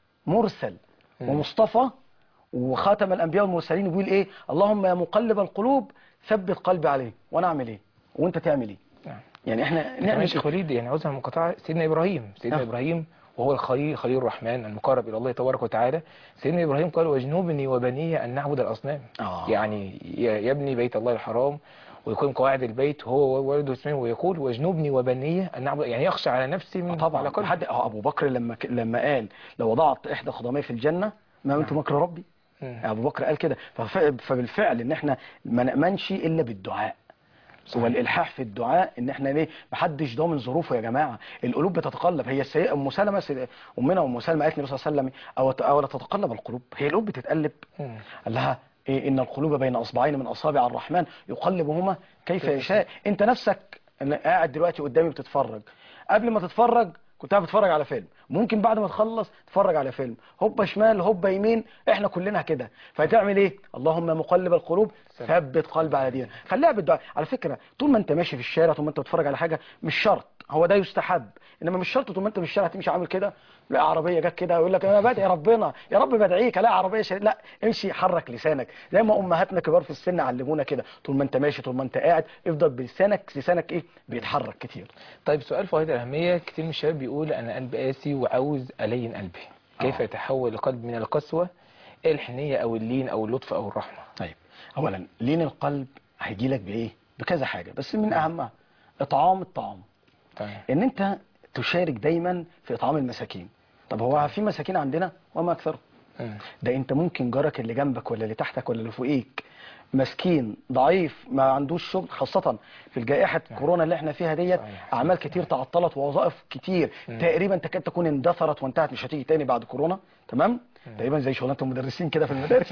مرسل مم. ومصطفى وخاتم الأنبياء والمرسلين يقول إيه اللهم يا مقلب القلوب ثبت قلبي عليه وأنا أعمل إيه وأنت تعمل إيه نعم يعني إحنا كمان نعمل شيخ وليد يعني عاوزها مقاطعة سيدنا إبراهيم سيدنا نعم. إبراهيم وهو الخليل خليل الرحمن المقرب إلى الله تبارك وتعالى سيدنا إبراهيم قال واجنبني وبني أن نعبد الأصنام آه. يعني ي- يبني بيت الله الحرام ويقيم قواعد البيت هو وولده اسماعيل ويقول واجنبني وبني أن نعبد يعني يخشى على نفسي من آه طبعا على قلبي حد آه أبو بكر لما ك... لما قال لو وضعت إحدى قدمي في الجنة ما أنت مكر ربي مم. ابو بكر قال كده فف... فبالفعل ان احنا ما نامنش الا بالدعاء صحيح. والالحاح في الدعاء ان احنا ليه محدش ضامن ظروفه يا جماعه القلوب بتتقلب هي السيئه ام سلمة سيد... امنا ام سلمة قالت للنبي صلى الله عليه وسلم او او لا تتقلب القلوب هي القلوب بتتقلب مم. قال لها إيه ان القلوب بين اصبعين من اصابع الرحمن يقلبهما كيف يشاء انت نفسك إن قاعد دلوقتي قدامي بتتفرج قبل ما تتفرج كنت قاعد بتتفرج على فيلم ممكن بعد ما تخلص تتفرج على فيلم هوبا شمال هوبا يمين احنا كلنا كده فتعمل ايه اللهم مقلب القلوب ثبت قلبي على دينك خليها بالدعاء على فكره طول ما انت ماشي في الشارع طول ما انت بتتفرج على حاجه مش شرط هو ده يستحب انما مش شرط طول ما انت في الشارع تمشي عامل كده لا عربيه جت كده يقول لك انا بدعي ربنا يا رب بدعيك لا عربيه شريط لا امشي حرك لسانك زي ما امهاتنا كبار في السن علمونا كده طول ما انت ماشي طول ما انت قاعد افضل بلسانك لسانك ايه بيتحرك كتير طيب سؤال في غاية الأهمية كتير من الشباب بيقول أنا قلبي قاسي وعاوز ألين قلبي كيف آه. يتحول القلب من القسوة إلى الحنية أو اللين أو اللطف أو الرحمة طيب اولا لين القلب هيجي لك بايه بكذا حاجه بس من اهمها اطعام الطعام تمام ان انت تشارك دايما في اطعام المساكين طب هو في مساكين عندنا وما اكثرهم مم. ده انت ممكن جارك اللي جنبك ولا اللي تحتك ولا اللي فوقيك مسكين ضعيف ما عندوش شغل خاصة في الجائحة كورونا اللي احنا فيها ديت صحيح. أعمال كتير تعطلت ووظائف كتير تقريبا تكاد تكون اندثرت وانتهت مش هتيجي تاني بعد كورونا تمام تقريبا زي شغلانة المدرسين كده في المدارس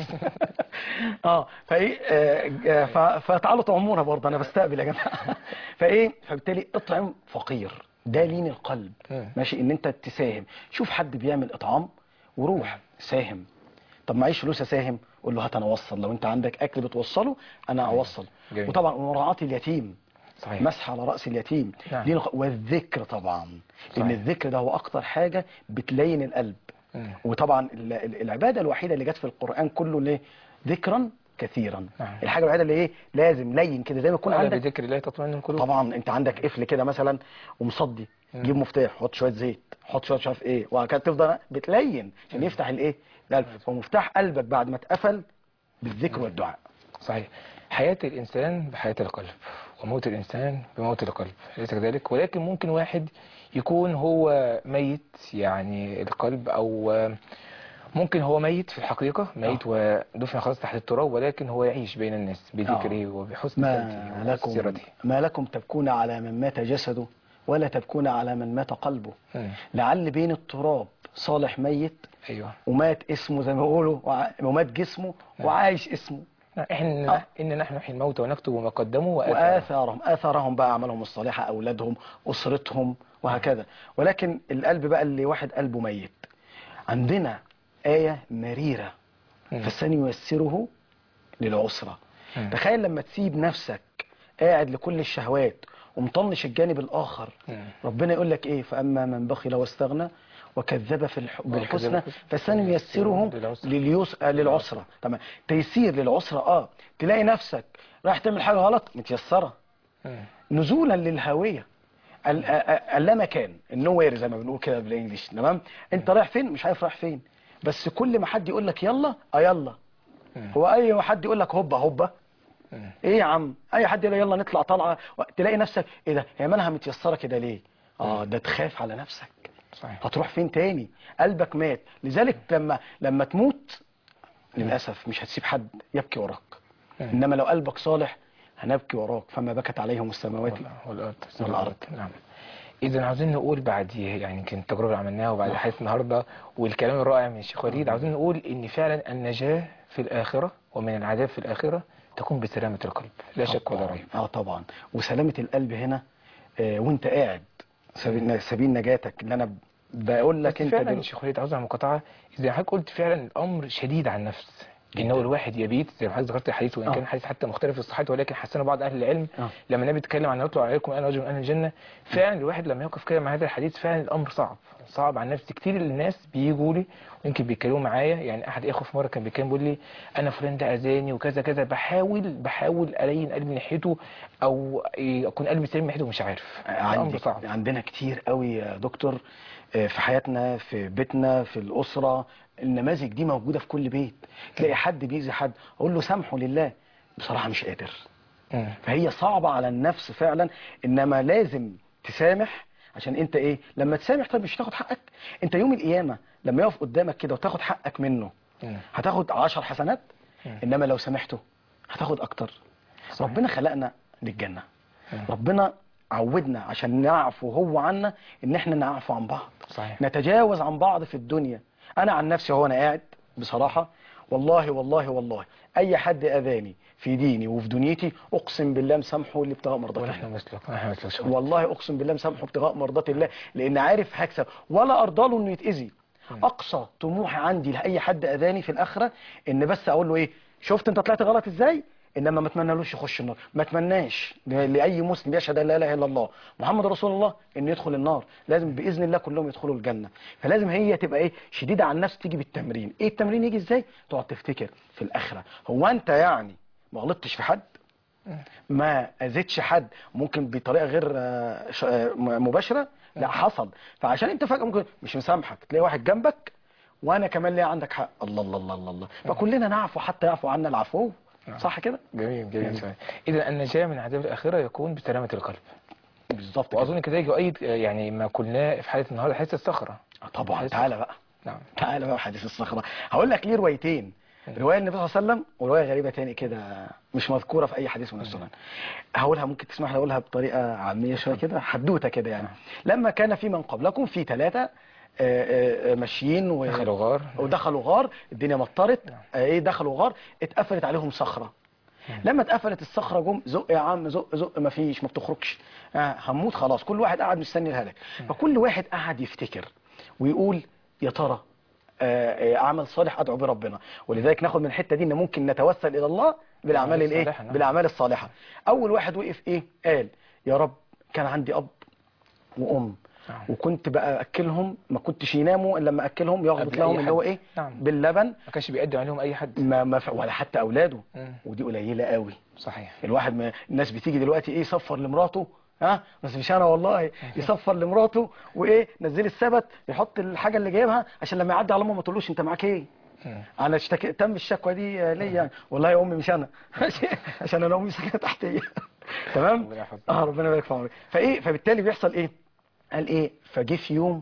اه فايه آه، آه، ف- فتعالوا طعمونا برضه انا بستقبل يا جماعه فايه فبالتالي اطعم فقير ده لين القلب مم. ماشي ان انت تساهم شوف حد بيعمل اطعام وروح ساهم طب معيش فلوس اساهم قول له هات انا اوصل لو انت عندك اكل بتوصله انا اوصل جميل. وطبعا مراعاه اليتيم صحيح مسح على راس اليتيم نعم. دي نق- والذكر طبعا لان صحيح. الذكر ده هو اكتر حاجه بتلين القلب مم. وطبعا ال- ال- العباده الوحيده اللي جت في القران كله ليه ذكرا كثيرا نعم. الحاجه الوحيده اللي ايه لازم لين كده زي ما يكون ألا عندك بذكر الله تطمئن القلوب طبعا انت عندك قفل كده مثلا ومصدي جيب مفتاح حط شويه زيت حط شويه مش عارف ايه وهكذا تفضل بتلين عشان يفتح الايه القلب ومفتاح قلبك بعد ما اتقفل بالذكر والدعاء صحيح حياة الإنسان بحياة القلب وموت الإنسان بموت القلب ليس كذلك ولكن ممكن واحد يكون هو ميت يعني القلب أو ممكن هو ميت في الحقيقة ميت ودفن خلاص تحت التراب ولكن هو يعيش بين الناس بذكره وبحسن ما سمته لكم وسيرته ما لكم تبكون على من مات جسده ولا تبكون على من مات قلبه مم. لعل بين التراب صالح ميت أيوه ومات اسمه زي ما بيقولوا وع- ومات جسمه وعايش اسمه إحنا آه. إن نحن نحيي الموتى ونكتب ما قدموا وآثارهم وآثارهم آثارهم بقى أعمالهم الصالحة أولادهم أسرتهم وهكذا ولكن القلب بقى اللي واحد قلبه ميت عندنا آية مريرة مم. فسنيسره للعسرة مم. تخيل لما تسيب نفسك قاعد لكل الشهوات ومطنش الجانب الآخر مم. ربنا يقول لك إيه فأما من بخل واستغنى وكذب في الح... بالحسنى بالحسنى فسنيسره للعسرى. لليس... آه، للعسرة تمام تيسير للعسرة اه تلاقي نفسك رايح تعمل حاجة غلط متيسرة مم. نزولا للهاوية ال- آه، آه، اللا مكان النوير زي ما بنقول كده بالانجلش تمام انت رايح فين مش عارف رايح فين بس كل ما حد يقول لك يلا اه يلا مم. هو اي حد يقول لك هوبا هوبا مم. ايه يا عم اي حد يقول يلا نطلع طلعه و- تلاقي نفسك ايه ده هي مالها متيسره كده ليه اه ده تخاف على نفسك صحيح هتروح فين تاني قلبك مات لذلك لما لما تموت للاسف مش هتسيب حد يبكي وراك مم. انما لو قلبك صالح هنبكي وراك فما بكت عليهم السماوات والأرض والأرض. نعم إذا عاوزين نقول بعد يعني كانت التجربة اللي عملناها وبعد حديث النهاردة والكلام الرائع من الشيخ وليد عاوزين نقول إن فعلا النجاة في الآخرة ومن العذاب في الآخرة تكون بسلامة القلب لا شك ولا ريب اه طبعا وسلامه القلب هنا آه وانت قاعد سبيل, سبيل نجاتك اللي انا بقول لك بس انت فعلا دل... شيخ وليد عاوز على المقاطعة إذا حضرتك قلت فعلا الأمر شديد على النفس إن هو الواحد يبيت زي ما حضرتك ذكرت الحديث وإن آه. كان الحديث حتى مختلف في الصحات ولكن حسنه بعض أهل العلم آه. لما النبي اتكلم عن يطلع عليكم أنا رجل من أهل الجنة فعلا الواحد لما يقف كده مع هذا الحديث فعلا الأمر صعب صعب على النفس كتير الناس بيجوا لي ويمكن بيتكلموا معايا يعني أحد إخوة في مرة كان بيتكلم بيقول لي أنا فلان ده أذاني وكذا كذا بحاول بحاول ألين قلبي ناحيته أو أكون قلبي سليم ناحيته مش عارف الأمر عندي صعب عندنا كتير قوي يا دكتور آه، في حياتنا في بيتنا في الأسرة النماذج دي موجودة في كل بيت تلاقي حد بيأذي حد أقول له سامحه لله بصراحة مش قادر مم. فهي صعبة على النفس فعلا إنما لازم تسامح عشان انت ايه لما تسامح طيب مش هتاخد حقك انت يوم القيامة لما يقف قدامك كده وتاخد حقك منه مم. هتاخد عشر حسنات مم. انما لو سامحته هتاخد اكتر صحيح. ربنا خلقنا للجنة مم. ربنا عودنا عشان نعفو هو عنا ان احنا نعفو عن بعض صحيح نتجاوز عن بعض في الدنيا انا عن نفسي هو انا قاعد بصراحة والله والله والله اي حد اذاني في ديني وفي دنيتي اقسم بالله مسامحه لابتغاء مرضات الله ونحن مثلك ونحن مثلك شكرا والله اقسم بالله مسامحه ابتغاء مرضات الله لان عارف هكسب ولا ارضى له انه يتاذي اقصى طموحي عندي لاي حد اذاني في الاخره ان بس اقول له ايه شفت انت طلعت غلط ازاي انما ما اتمنالوش يخش النار ما اتمناش ل- لاي مسلم يشهد ان لا اله الا الله محمد رسول الله انه يدخل النار لازم باذن الله كلهم يدخلوا الجنه فلازم هي تبقى ايه شديده على النفس تيجي بالتمرين ايه التمرين يجي ازاي تقعد تفتكر في الاخره هو انت يعني ما غلطتش في حد ما اذيتش حد ممكن بطريقه غير آه، ش- آه، م- مباشره لا حصل فعشان انت فجاه ممكن مش مسامحك تلاقي واحد جنبك وانا كمان ليا عندك حق الله الله الله الله, الله. فكلنا نعفو حتى يعفو عنا العفو صح كده جميل جميل سؤال اذا النجاه من عذاب الاخره يكون بسلامه القلب بالظبط كده. واظن كذلك يؤيد يعني ما قلناه في حاله النهارده حديث الصخره آه، طبعا حديث تعالى بقى نعم تعالى بقى حديث الصخره هقول لك ليه روايتين روايه النبي صلى الله عليه وسلم وروايه غريبه تاني كده مش مذكوره في اي حديث من السنن هقولها ممكن تسمح لي اقولها بطريقه عاميه شويه كده حدوته كده يعني لما كان في من قبلكم في ثلاثه ماشيين و... دخلوا غار ودخلوا غار الدنيا مطرت آه، ايه دخلوا غار اتقفلت عليهم صخره لما اتقفلت الصخره جم زق يا عم زق زق ما فيش ما بتخرجش آه هنموت خلاص كل واحد قاعد مستني الهلاك فكل واحد قاعد يفتكر ويقول يا ترى آه، آه، عمل صالح ادعو به ربنا ولذلك ناخد من الحته دي ان ممكن نتوسل الى الله بالاعمال الايه الصالحة، نعم. بالاعمال الصالحه اول واحد وقف ايه قال يا رب كان عندي اب وام نعم. وكنت بقى اكلهم ما كنتش يناموا الا لما اكلهم يغبط قبل لهم أي اللي هو حد. ايه نعم. باللبن ما كانش بيقدم عليهم اي حد ما ما ف- ولا حتى اولاده مم. ودي قليله قوي صحيح الواحد ما الناس بتيجي دلوقتي ايه يصفر لمراته ها بس مش انا والله يصفر لمراته وايه نزل السبت يحط الحاجه اللي جايبها عشان لما يعدي على امه ما تقولوش انت معاك ايه مم. انا اشتكي تم الشكوى دي آه، ليا يعني. والله يا امي مش انا عشان انا امي ساكنه تحتيه تمام ربنا يحفظك. اه ربنا يبارك في عمرك فايه فبالتالي بيحصل ايه قال ايه فجه في يوم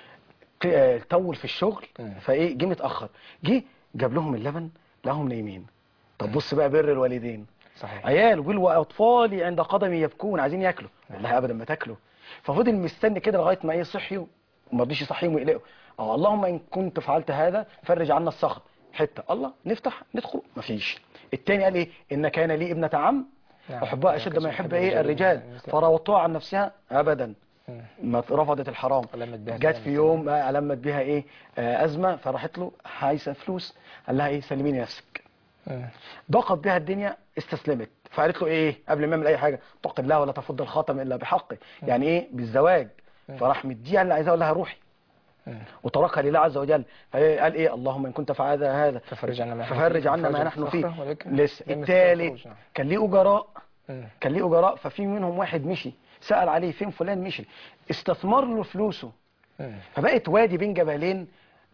ق- آه، طول في الشغل مم. فايه جه متاخر جه جاب لهم اللبن لهم نايمين طب بص بقى بر الوالدين صحيح عيال وبيقول واطفالي عند قدمي يبكون عايزين ياكلوا والله ابدا ما تاكلوا ففضل مستني كده لغايه ما ايه صحيوا وما رضيش يصحيهم ويقلقوا اه اللهم ان كنت فعلت هذا فرج عنا الصخر حته الله نفتح ندخل مفيش التاني قال ايه ان كان لي ابنه عم نعم. احبها اشد ما يحب ايه الرجال فراوضتها عن نفسها ابدا مم. ما رفضت الحرام ولمت بها جت كلام في يوم آه، لمت بها ايه آه، ازمه فراحت له عايزه فلوس قال لها ايه سلميني نفسك مم. ضاقت بها الدنيا استسلمت فقالت له ايه قبل ما يعمل اي حاجه اتق الله ولا تفض الخاتم الا بحقه يعني ايه بالزواج فراح مديها اللي عايزاه اقول لها روحي مم. وتركها لله عز وجل فقال ايه اللهم ان كنت فعل هذا ففرج عنا ما نحن ففرج فيه. عنا ما ففرج نحن فيه الصخرة ولكن لسه لم يستطع التالت الخروج. نعم. كان ليه اجراء مم. كان ليه اجراء ففي منهم واحد مشي سأل عليه فين فلان مشي استثمر له فلوسه مم. فبقت وادي بين جبلين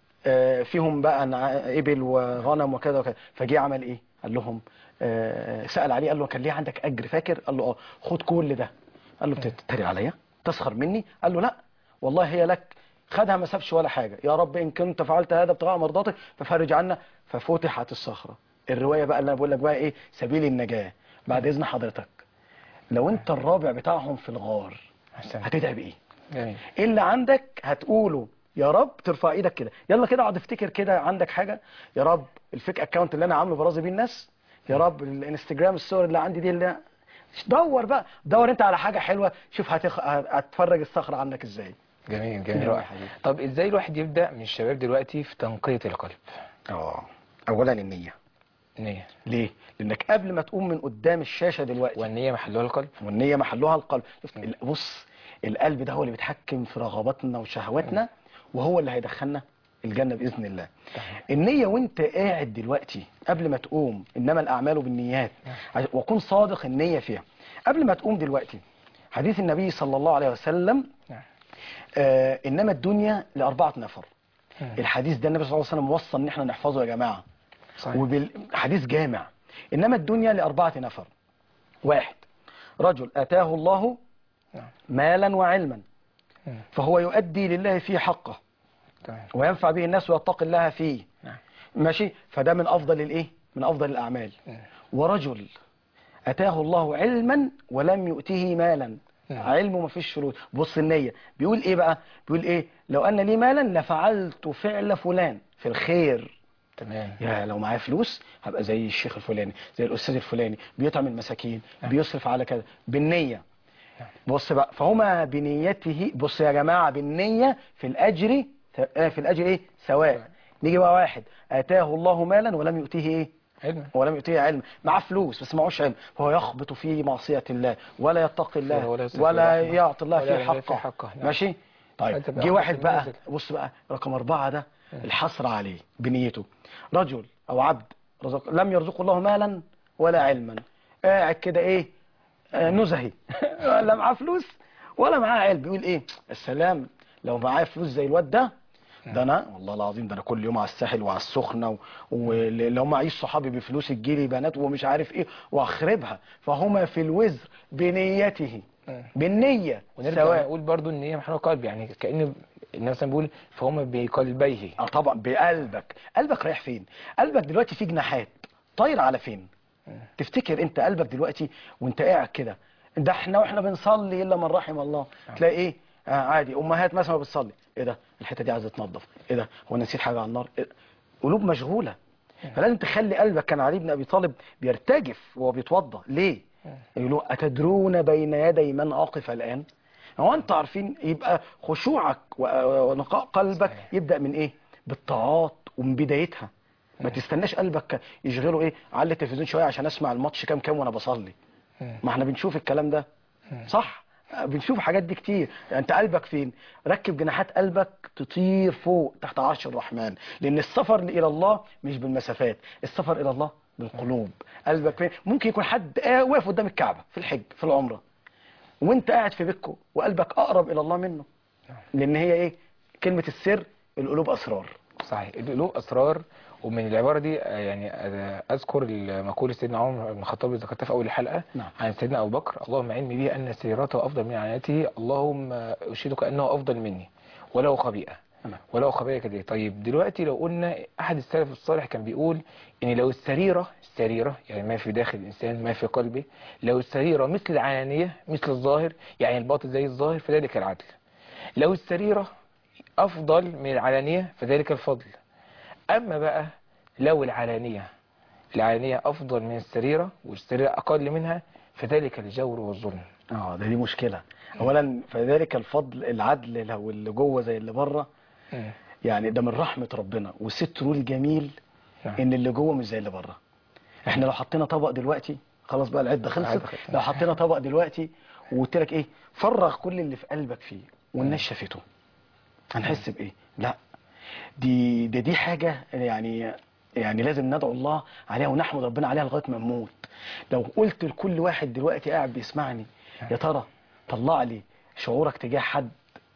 آه، فيهم بقى نع- ابل وغنم وكذا وكذا فجه عمل ايه قال لهم آه، سأل عليه قال له كان ليه عندك اجر فاكر قال له اه خد كل ده قال له بتتريق عليا تسخر مني قال له لا والله هي لك خدها ما سابش ولا حاجه يا رب ان كنت فعلت هذا ابتغاء مرضاتك ففرج عنا ففتحت الصخره الروايه بقى اللي انا بقول لك بقى ايه سبيل النجاه بعد اذن حضرتك لو انت الرابع بتاعهم في الغار أحسنت. هتدعي بايه جميل ايه اللي عندك هتقوله يا رب ترفع ايدك كده يلا كده اقعد افتكر كده عندك حاجه يا رب الفيك اكونت اللي انا عامله برازي بيه الناس يا رب الانستجرام الصور اللي عندي دي اللي دور بقى دور انت على حاجه حلوه شوف هتخ... هتفرج الصخره عندك ازاي جميل جميل جميل رائع حبيبي. طب ازاي الواحد يبدا من الشباب دلوقتي في تنقيه القلب اه اولا النيه نية ليه لانك قبل ما تقوم من قدام الشاشه دلوقتي والنية محلها القلب والنية محلها القلب شفت ال- بص القلب ده هو اللي بيتحكم في رغباتنا وشهواتنا وهو اللي هيدخلنا الجنة بإذن الله النية وانت قاعد دلوقتي قبل ما تقوم إنما الأعمال بالنيات عش- وكن صادق النية فيها قبل ما تقوم دلوقتي حديث النبي صلى الله عليه وسلم نعم. آه إنما الدنيا لأربعة نفر مم. الحديث ده النبي صلى الله عليه وسلم وصى إن احنا نحفظه يا جماعة صحيح وبالحديث جامع إنما الدنيا لأربعة نفر واحد رجل أتاه الله نعم. مالا وعلما مم. فهو يؤدي لله فيه حقه تمام وينفع به الناس ويتقي الله فيه نعم. ماشي فده من أفضل الإيه من أفضل الأعمال مم. ورجل أتاه الله علما ولم يؤته مالا نعم. علمه ما فيش فلوس بص النية بيقول إيه بقى بيقول إيه لو أن لي مالا لفعلت فعل فلان في الخير تمام يا لو معايا فلوس هبقى زي الشيخ الفلاني زي الاستاذ الفلاني بيطعم المساكين بيصرف على كذا بالنيه بص بقى فهما بنيته بص يا جماعه بالنيه في الاجر آه، في الاجر ايه سواء نيجي بقى واحد اتاه الله مالا ولم يؤتيه ايه علم ولم يؤتيه علم معاه فلوس بس معهوش علم فهو يخبط في معصيه الله ولا يتقي الله ولا يصرف ولا الرحمة. يعطي الله ولا فيه يعمل فيه حقه حقه. نعم. ماشي طيب أنت بقى جه أخذت واحد بقى المنزل. بص بقى رقم أربعة ده الحصر عليه بنيته رجل أو عبد رزق لم يرزقه الله مالا ولا علما قاعد كده إيه آه، نزهي لا معاه فلوس ولا معاه علم بيقول إيه السلام لو معايا فلوس زي الواد ده ده انا والله العظيم ده انا كل يوم على الساحل وعلى السخنه و- ولو معيش صحابي بفلوس تجيلي بنات ومش عارف ايه واخربها فهما في الوزر بنيته بالنية ونرجع سواء نقول برضو ان هي محل قلب يعني كأن النبي مثلا بيقول فهم بقلبيه اه طبعا بقلبك قلبك رايح فين قلبك دلوقتي فيه جناحات طاير على فين تفتكر انت قلبك دلوقتي وانت قاعد كده ده احنا واحنا بنصلي الا من رحم الله تلاقي ايه آه عادي امهات مثلا ما بتصلي ايه ده الحته دي عايزه تنظف ايه ده هو أنا نسيت حاجه على النار إيه؟ قلوب مشغوله فلازم تخلي قلبك كان علي بن ابي طالب بيرتجف وهو بيتوضا ليه يقولوا اتدرون بين يدي من اقف الان هو انتوا عارفين يبقى خشوعك و- ونقاء قلبك صحيح. يبدا من ايه بالطاعات ومن بدايتها ما تستناش قلبك يشغله ايه علي التلفزيون شويه عشان اسمع الماتش كام كام وانا بصلي ما احنا بنشوف الكلام ده صح بنشوف حاجات دي كتير يعني انت قلبك فين ركب جناحات قلبك تطير فوق تحت عرش الرحمن لان السفر الى الله مش بالمسافات السفر الى الله بالقلوب قلبك فين ممكن يكون حد آه واقف قدام الكعبه في الحج في العمره وانت قاعد في بيتكم وقلبك اقرب الى الله منه لان هي ايه كلمه السر القلوب اسرار صحيح القلوب اسرار ومن العباره دي آه، يعني آه، اذكر مقوله سيدنا عمر بن الخطاب اللي ذكرتها في اول الحلقه نعم. عن سيدنا ابو بكر اللهم علمي به ان سيرته افضل من عنايته اللهم اشهدك انه افضل مني ولو خبيئه نعم. ولو خبيئه كده طيب دلوقتي لو قلنا احد السلف الصالح كان بيقول ان لو السريره السريره يعني ما في داخل الانسان ما في قلبه لو السريره مثل العلانيه مثل الظاهر يعني الباطن زي الظاهر فذلك العدل لو السريره افضل من العلانيه فذلك الفضل اما بقى لو العلانيه العلانيه افضل من السريره والسريره اقل منها فذلك الجور والظلم اه ده دي مشكله اولا فذلك الفضل العدل لو اللي جوه زي اللي بره مم. يعني ده من رحمه ربنا وستره الجميل نعم. ان اللي جوه مش زي اللي بره احنا لو حطينا طبق دلوقتي خلاص بقى العده خلصت العدة خلصت. لو حطينا طبق دلوقتي وقلت لك ايه فرغ كل اللي في قلبك فيه والناس شافته هنحس بايه لا دي دي دي حاجه يعني يعني لازم ندعو الله عليها ونحمد ربنا عليها لغايه ما نموت لو قلت لكل واحد دلوقتي قاعد بيسمعني يا ترى طلع لي شعورك تجاه حد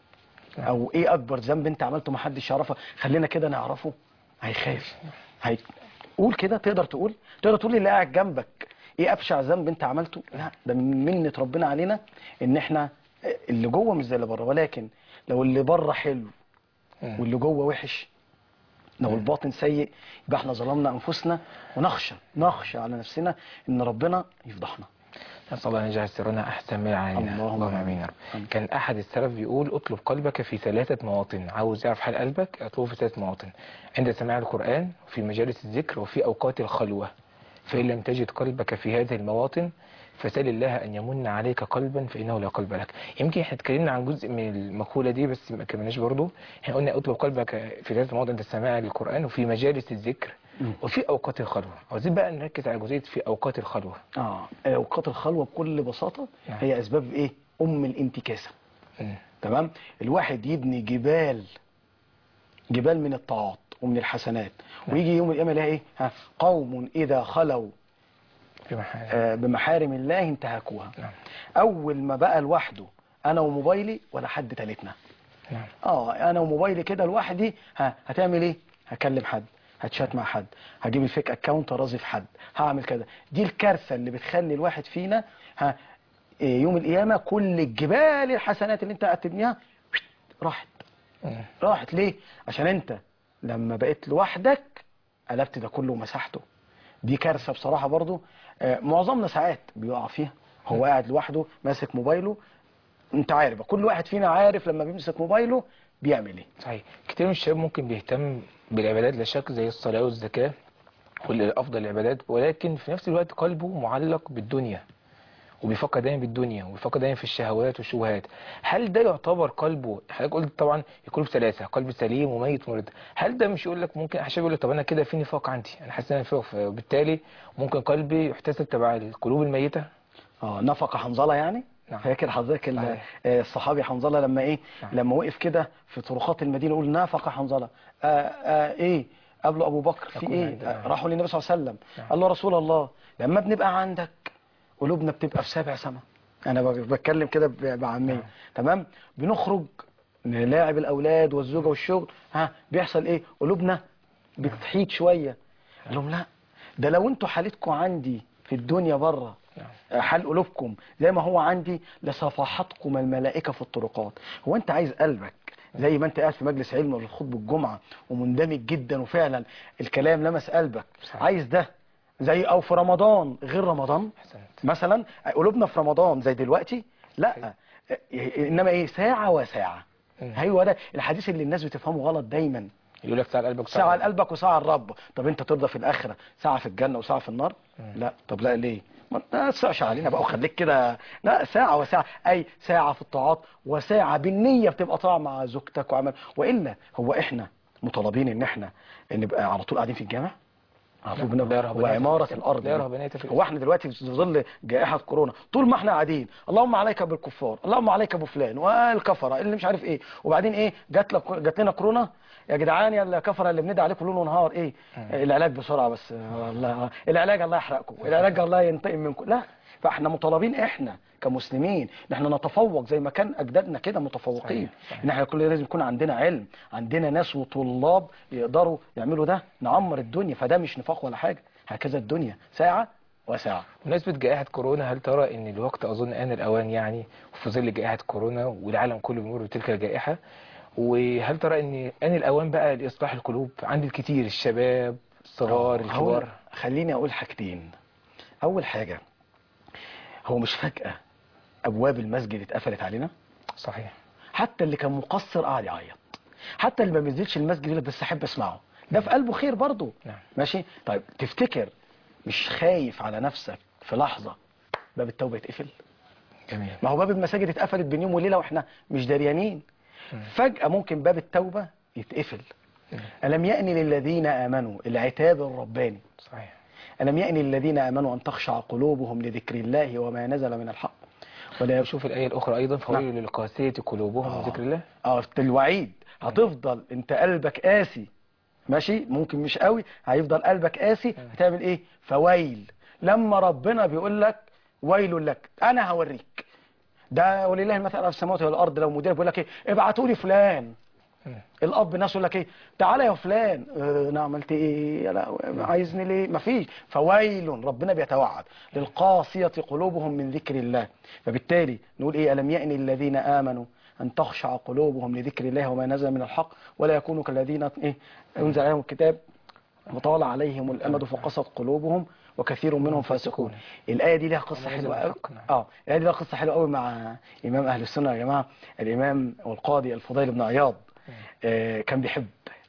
او ايه اكبر ذنب انت عملته ما حدش يعرفه خلينا كده نعرفه هيخاف هي قول كده تقدر تقول تقدر تقول اللي قاعد جنبك ايه ابشع ذنب انت عملته لا ده من منة ربنا علينا ان احنا اللي جوه مش زي اللي بره ولكن لو اللي بره حلو مم. واللي جوه وحش لو الباطن سيء يبقى احنا ظلمنا انفسنا ونخشى نخشى على نفسنا ان ربنا يفضحنا نسأل الله أن يجعل سرنا أحسن من علينا اللهم اللهم آمين. آمين يا رب آمين. كان أحد السلف بيقول اطلب قلبك في ثلاثة مواطن عاوز يعرف حال قلبك اطلبه في ثلاثة مواطن عند سماع القرآن وفي مجالس الذكر وفي أوقات الخلوة فإن لم تجد قلبك في هذه المواطن فسأل الله أن يمن عليك قلبا فإنه لا قلب لك يمكن احنا اتكلمنا عن جزء من المقولة دي بس ما كملناش برضه احنا قلنا اطلب قلبك في ثلاثة مواطن عند سماع القرآن وفي مجالس الذكر مم. وفي أوقات الخلوة عاوزين بقى نركز على جزئية في أوقات الخلوة اه اوقات الخلوه بكل بساطه نعم. هي اسباب ايه ام الانتكاسه مم. تمام الواحد يبني جبال جبال من الطاعات ومن الحسنات ويجي يوم القيامه يلاقي ايه ها قوم اذا خلوا في محل آه، بمحارم الله انتهكوها نعم اول ما بقى لوحده انا وموبايلي ولا حد تالتنا نعم اه انا وموبايلي كده لوحدي ها هتعمل ايه هكلم حد هتشات مع حد هجيب الفيك اكونت ارازي في حد هعمل كذا دي الكارثه اللي بتخلي الواحد فينا ها إيه، يوم القيامه كل الجبال الحسنات اللي انت قاعد تبنيها راحت مم. راحت ليه عشان انت لما بقيت لوحدك قلبت ده كله ومسحته دي كارثه بصراحه برضو آه، معظمنا ساعات بيقع فيها هو قاعد لوحده ماسك موبايله انت عارف كل واحد فينا عارف لما بيمسك موبايله بيعمل ايه صحيح كتير من الشباب ممكن بيهتم بالعبادات لا شك زي الصلاة والزكاة واللي أفضل العبادات ولكن في نفس الوقت قلبه معلق بالدنيا وبيفكر دايما بالدنيا وبيفكر دايما في الشهوات والشبهات هل ده يعتبر قلبه حضرتك قلت طبعا القلوب ثلاثة قلب سليم وميت مريض هل ده مش يقول لك ممكن الشباب يقول لك طب انا كده في نفاق عندي انا حاسس ان انا فيه وبالتالي ممكن قلبي يحتسب تبع القلوب الميتة اه نفق حنظله يعني نعم. فاكر حضرتك ال- صحيح. آه، الصحابي حنظله لما ايه نعم. لما وقف كده في طرقات المدينه يقول نافق حنظله آه آه ايه قبله ابو بكر في يكون ايه عندنا. آه راحوا للنبي صلى الله عليه وسلم نعم. قال له رسول الله لما بنبقى عندك قلوبنا بتبقى في سابع سما انا ب- بتكلم كده ب- بعاميه نعم. تمام بنخرج نلاعب الاولاد والزوجه والشغل ها بيحصل ايه قلوبنا بتحيد شويه قال لهم لا ده لو انتوا حالتكم عندي في الدنيا بره حال قلوبكم زي ما هو عندي لصفحتكم الملائكة في الطرقات هو انت عايز قلبك زي ما انت قاعد في مجلس علم ولا خطبة الجمعة ومندمج جدا وفعلا الكلام لمس قلبك صحيح. عايز ده زي او في رمضان غير رمضان احسنت مثلا قلوبنا في رمضان زي دلوقتي لا انما ايه ساعة وساعة مم. هو ده الحديث اللي الناس بتفهمه غلط دايما يقول لك ساعة قلبك ساعة لقلبك وساعة لرب طب انت ترضى في الاخرة ساعة في الجنة وساعة في النار لا طب لا ليه ما ما تسعش علينا بقى وخليك كده لا ساعة وساعة اي ساعة في الطاعات وساعة بالنية بتبقى طاعة مع زوجتك وعمل والا هو احنا مطالبين ان احنا نبقى على طول قاعدين في الجامع على طول لا، لا بنبقى رهبانية. وعمارة الارض لا دي. رهبانية في هو احنا دلوقتي في ظل جائحة كورونا طول ما احنا قاعدين اللهم عليك بالكفار اللهم عليك بفلان والكفرة اللي مش عارف ايه وبعدين ايه جات لك جات لنا كورونا يا جدعان يا الكفرة اللي بندعي عليكم ليل ونهار ايه العلاج بسرعة بس الله العلاج الله يحرقكم العلاج الله ينتقم منكم لا فاحنا مطالبين احنا كمسلمين ان احنا نتفوق زي ما كان اجدادنا كده متفوقين صحيح، صحيح. ان احنا كل لازم يكون عندنا علم عندنا ناس وطلاب يقدروا يعملوا ده نعمر الدنيا فده مش نفاق ولا حاجة هكذا الدنيا ساعة وساعة بمناسبة جائحة كورونا هل ترى ان الوقت اظن ان الاوان يعني في ظل جائحة كورونا والعالم كله بيمر بتلك الجائحة وهل ترى ان ان الاوان بقى لاصلاح القلوب عند الكتير الشباب الصغار آه، الكبار هو- خليني اقول حاجتين اول حاجة هو مش فجأة ابواب المسجد اتقفلت علينا صحيح حتى اللي كان مقصر قاعد يعيط حتى اللي ما بينزلش المسجد يقول لك بس احب اسمعه ده في قلبه خير برضه نعم. ماشي طيب تفتكر مش خايف على نفسك في لحظة باب التوبة يتقفل جميل ما هو باب المساجد اتقفلت بين يوم وليلة واحنا مش دريانين فجأة ممكن باب التوبة يتقفل ألم يأن للذين آمنوا العتاب الرباني صحيح ألم يأن للذين آمنوا أن تخشع قلوبهم لذكر الله وما نزل من الحق ولا شوف الآية الأخرى أيضا فويل للقاسية قلوبهم من ذكر الله اه الوعيد هتفضل انت قلبك قاسي ماشي ممكن مش قوي هيفضل قلبك قاسي هتعمل ايه فويل لما ربنا بيقول لك ويل لك انا هوريك ده ولله المثل في السماوات والارض لو مدير بيقول لك ايه ابعتوا لي فلان الاب نفسه يقول لك ايه تعالى يا فلان اه انا عملت ايه يا لا عايزني ليه مفيش فويل ربنا بيتوعد للقاسيه قلوبهم من ذكر الله فبالتالي نقول ايه الم يأن الذين امنوا ان تخشع قلوبهم لذكر الله وما نزل من الحق ولا يكونوا كالذين ايه انزل عليهم الكتاب وطال عليهم الامد فقست قلوبهم وكثير منهم فاسقون الايه دي لها قصه وما نزل حلوه من قوي الحق، نعم. اه الايه دي لها قصه حلوه قوي مع امام اهل السنه يا جماعه الامام والقاضي الفضيل بن عياض آه، كان بيحب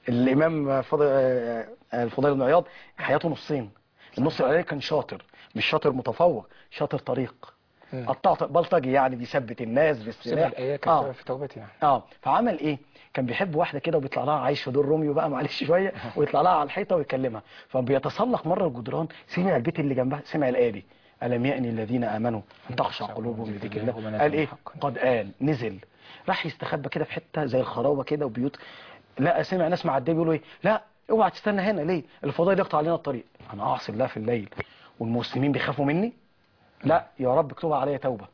الامام فضل آه، الفضيل بن عياض حياته نصين النص الاولاني كان شاطر مش شاطر متفوق شاطر طريق مم. قطع بلطجي يعني بيثبت الناس سمع بالسلاح الآية كانت اه سبب في توبتي نعم اه فعمل ايه كان بيحب واحده كده وبيطلع لها عايش في دور روميو بقى معلش شويه ويطلع لها على الحيطه ويكلمها فبيتسلق مره الجدران سمع البيت اللي جنبها سمع الايه دي الم يأني الذين امنوا ان تخشع قلوبهم لذكر الله قال ايه قد آن نزل راح يستخبى كده في حته زي الخرابه كده وبيوت لا سمع ناس معديه بيقولوا ايه لا اوعى تستنى هنا ليه الفضائل يقطع علينا الطريق انا اعصي الله في الليل والمسلمين بيخافوا مني لا يا رب اكتبها عليا توبه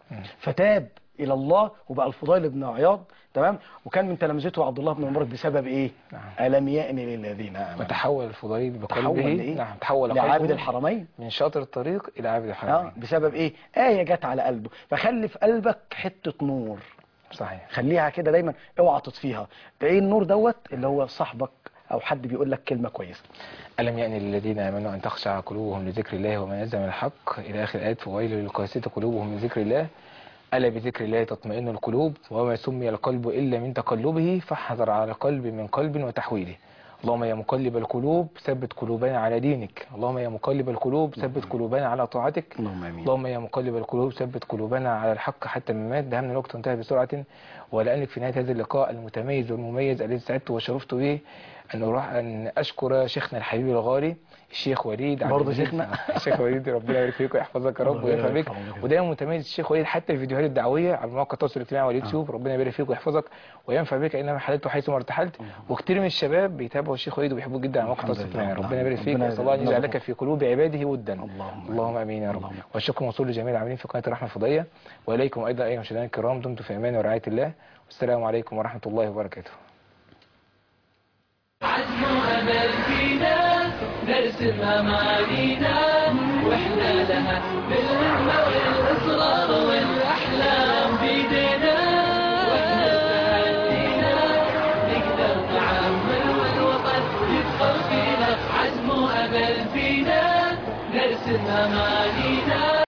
فتاب الى الله وبقى الفضيل بن عياض تمام وكان من تلامذته عبد الله بن مبارك بسبب ايه نعم. الم يأن للذين امنوا وتحول الفضيل تحول بقلبه لإيه؟ نعم تحول لعابد قلبه الحرمين من شاطر الطريق إلى عابد اه الحرمين بسبب ايه آية جت على قلبه فخلي في قلبك حتة نور صحيح خليها كده دايما اوعى تطفيها ده ايه النور دوت اللي هو صاحبك او حد بيقول لك كلمة كويسة ألم يأن للذين آمنوا أن تخشع قلوبهم لذكر الله وما نزل من الحق إلى آخر آيات فويل للقاسية قلوبهم من ذكر الله ألا بذكر الله تطمئن القلوب وما سمي القلب إلا من تقلبه فاحذر على قلب من قلب وتحويله اللهم يا مقلب القلوب ثبت قلوبنا على دينك اللهم يا مقلب القلوب ثبت قلوبنا على طاعتك اللهم امين اللهم يا مقلب القلوب ثبت قلوبنا على الحق حتى الممات ده من الوقت انتهى بسرعة ولأنك في نهاية هذا اللقاء المتميز والمميز الذي سعدت وشرفت به أن أروح أن أشكر شيخنا الحبيب الغالي الشيخ وليد عبد برضه المجيد. شيخنا؟ الشيخ وليد ربنا يبارك فيك ويحفظك يا رب الله ويرفع يبارك بك في عمرك. ودايما متميز الشيخ وليد حتى الفيديوهات الدعوية على مواقع التواصل الاجتماعي واليوتيوب ربنا يبارك فيك ويحفظك وينفع بك أينما حللت وحيثما ارتحلت وكتير من الشباب بيتابعوا الشيخ وليد ويحبوه جدا على مواقع الحمد التواصل لله. الاجتماعي ربنا نعم. يبارك فيك ربنا واسال الله ان يرزقك. يجعلك في قلوب عباده ودا اللهم اللهم امين يا رب اللهم. والشكر موصول لجميع العاملين في قناه الرحمه الفضائيه واليكم ايضا ايها المشاهدين الكرام دمتم في امان ورعايه الله والسلام عليكم ورحمه الله وبركاته عزم وأمل فينا نرسم أمانينا وإحنا لها بالهم أمانينا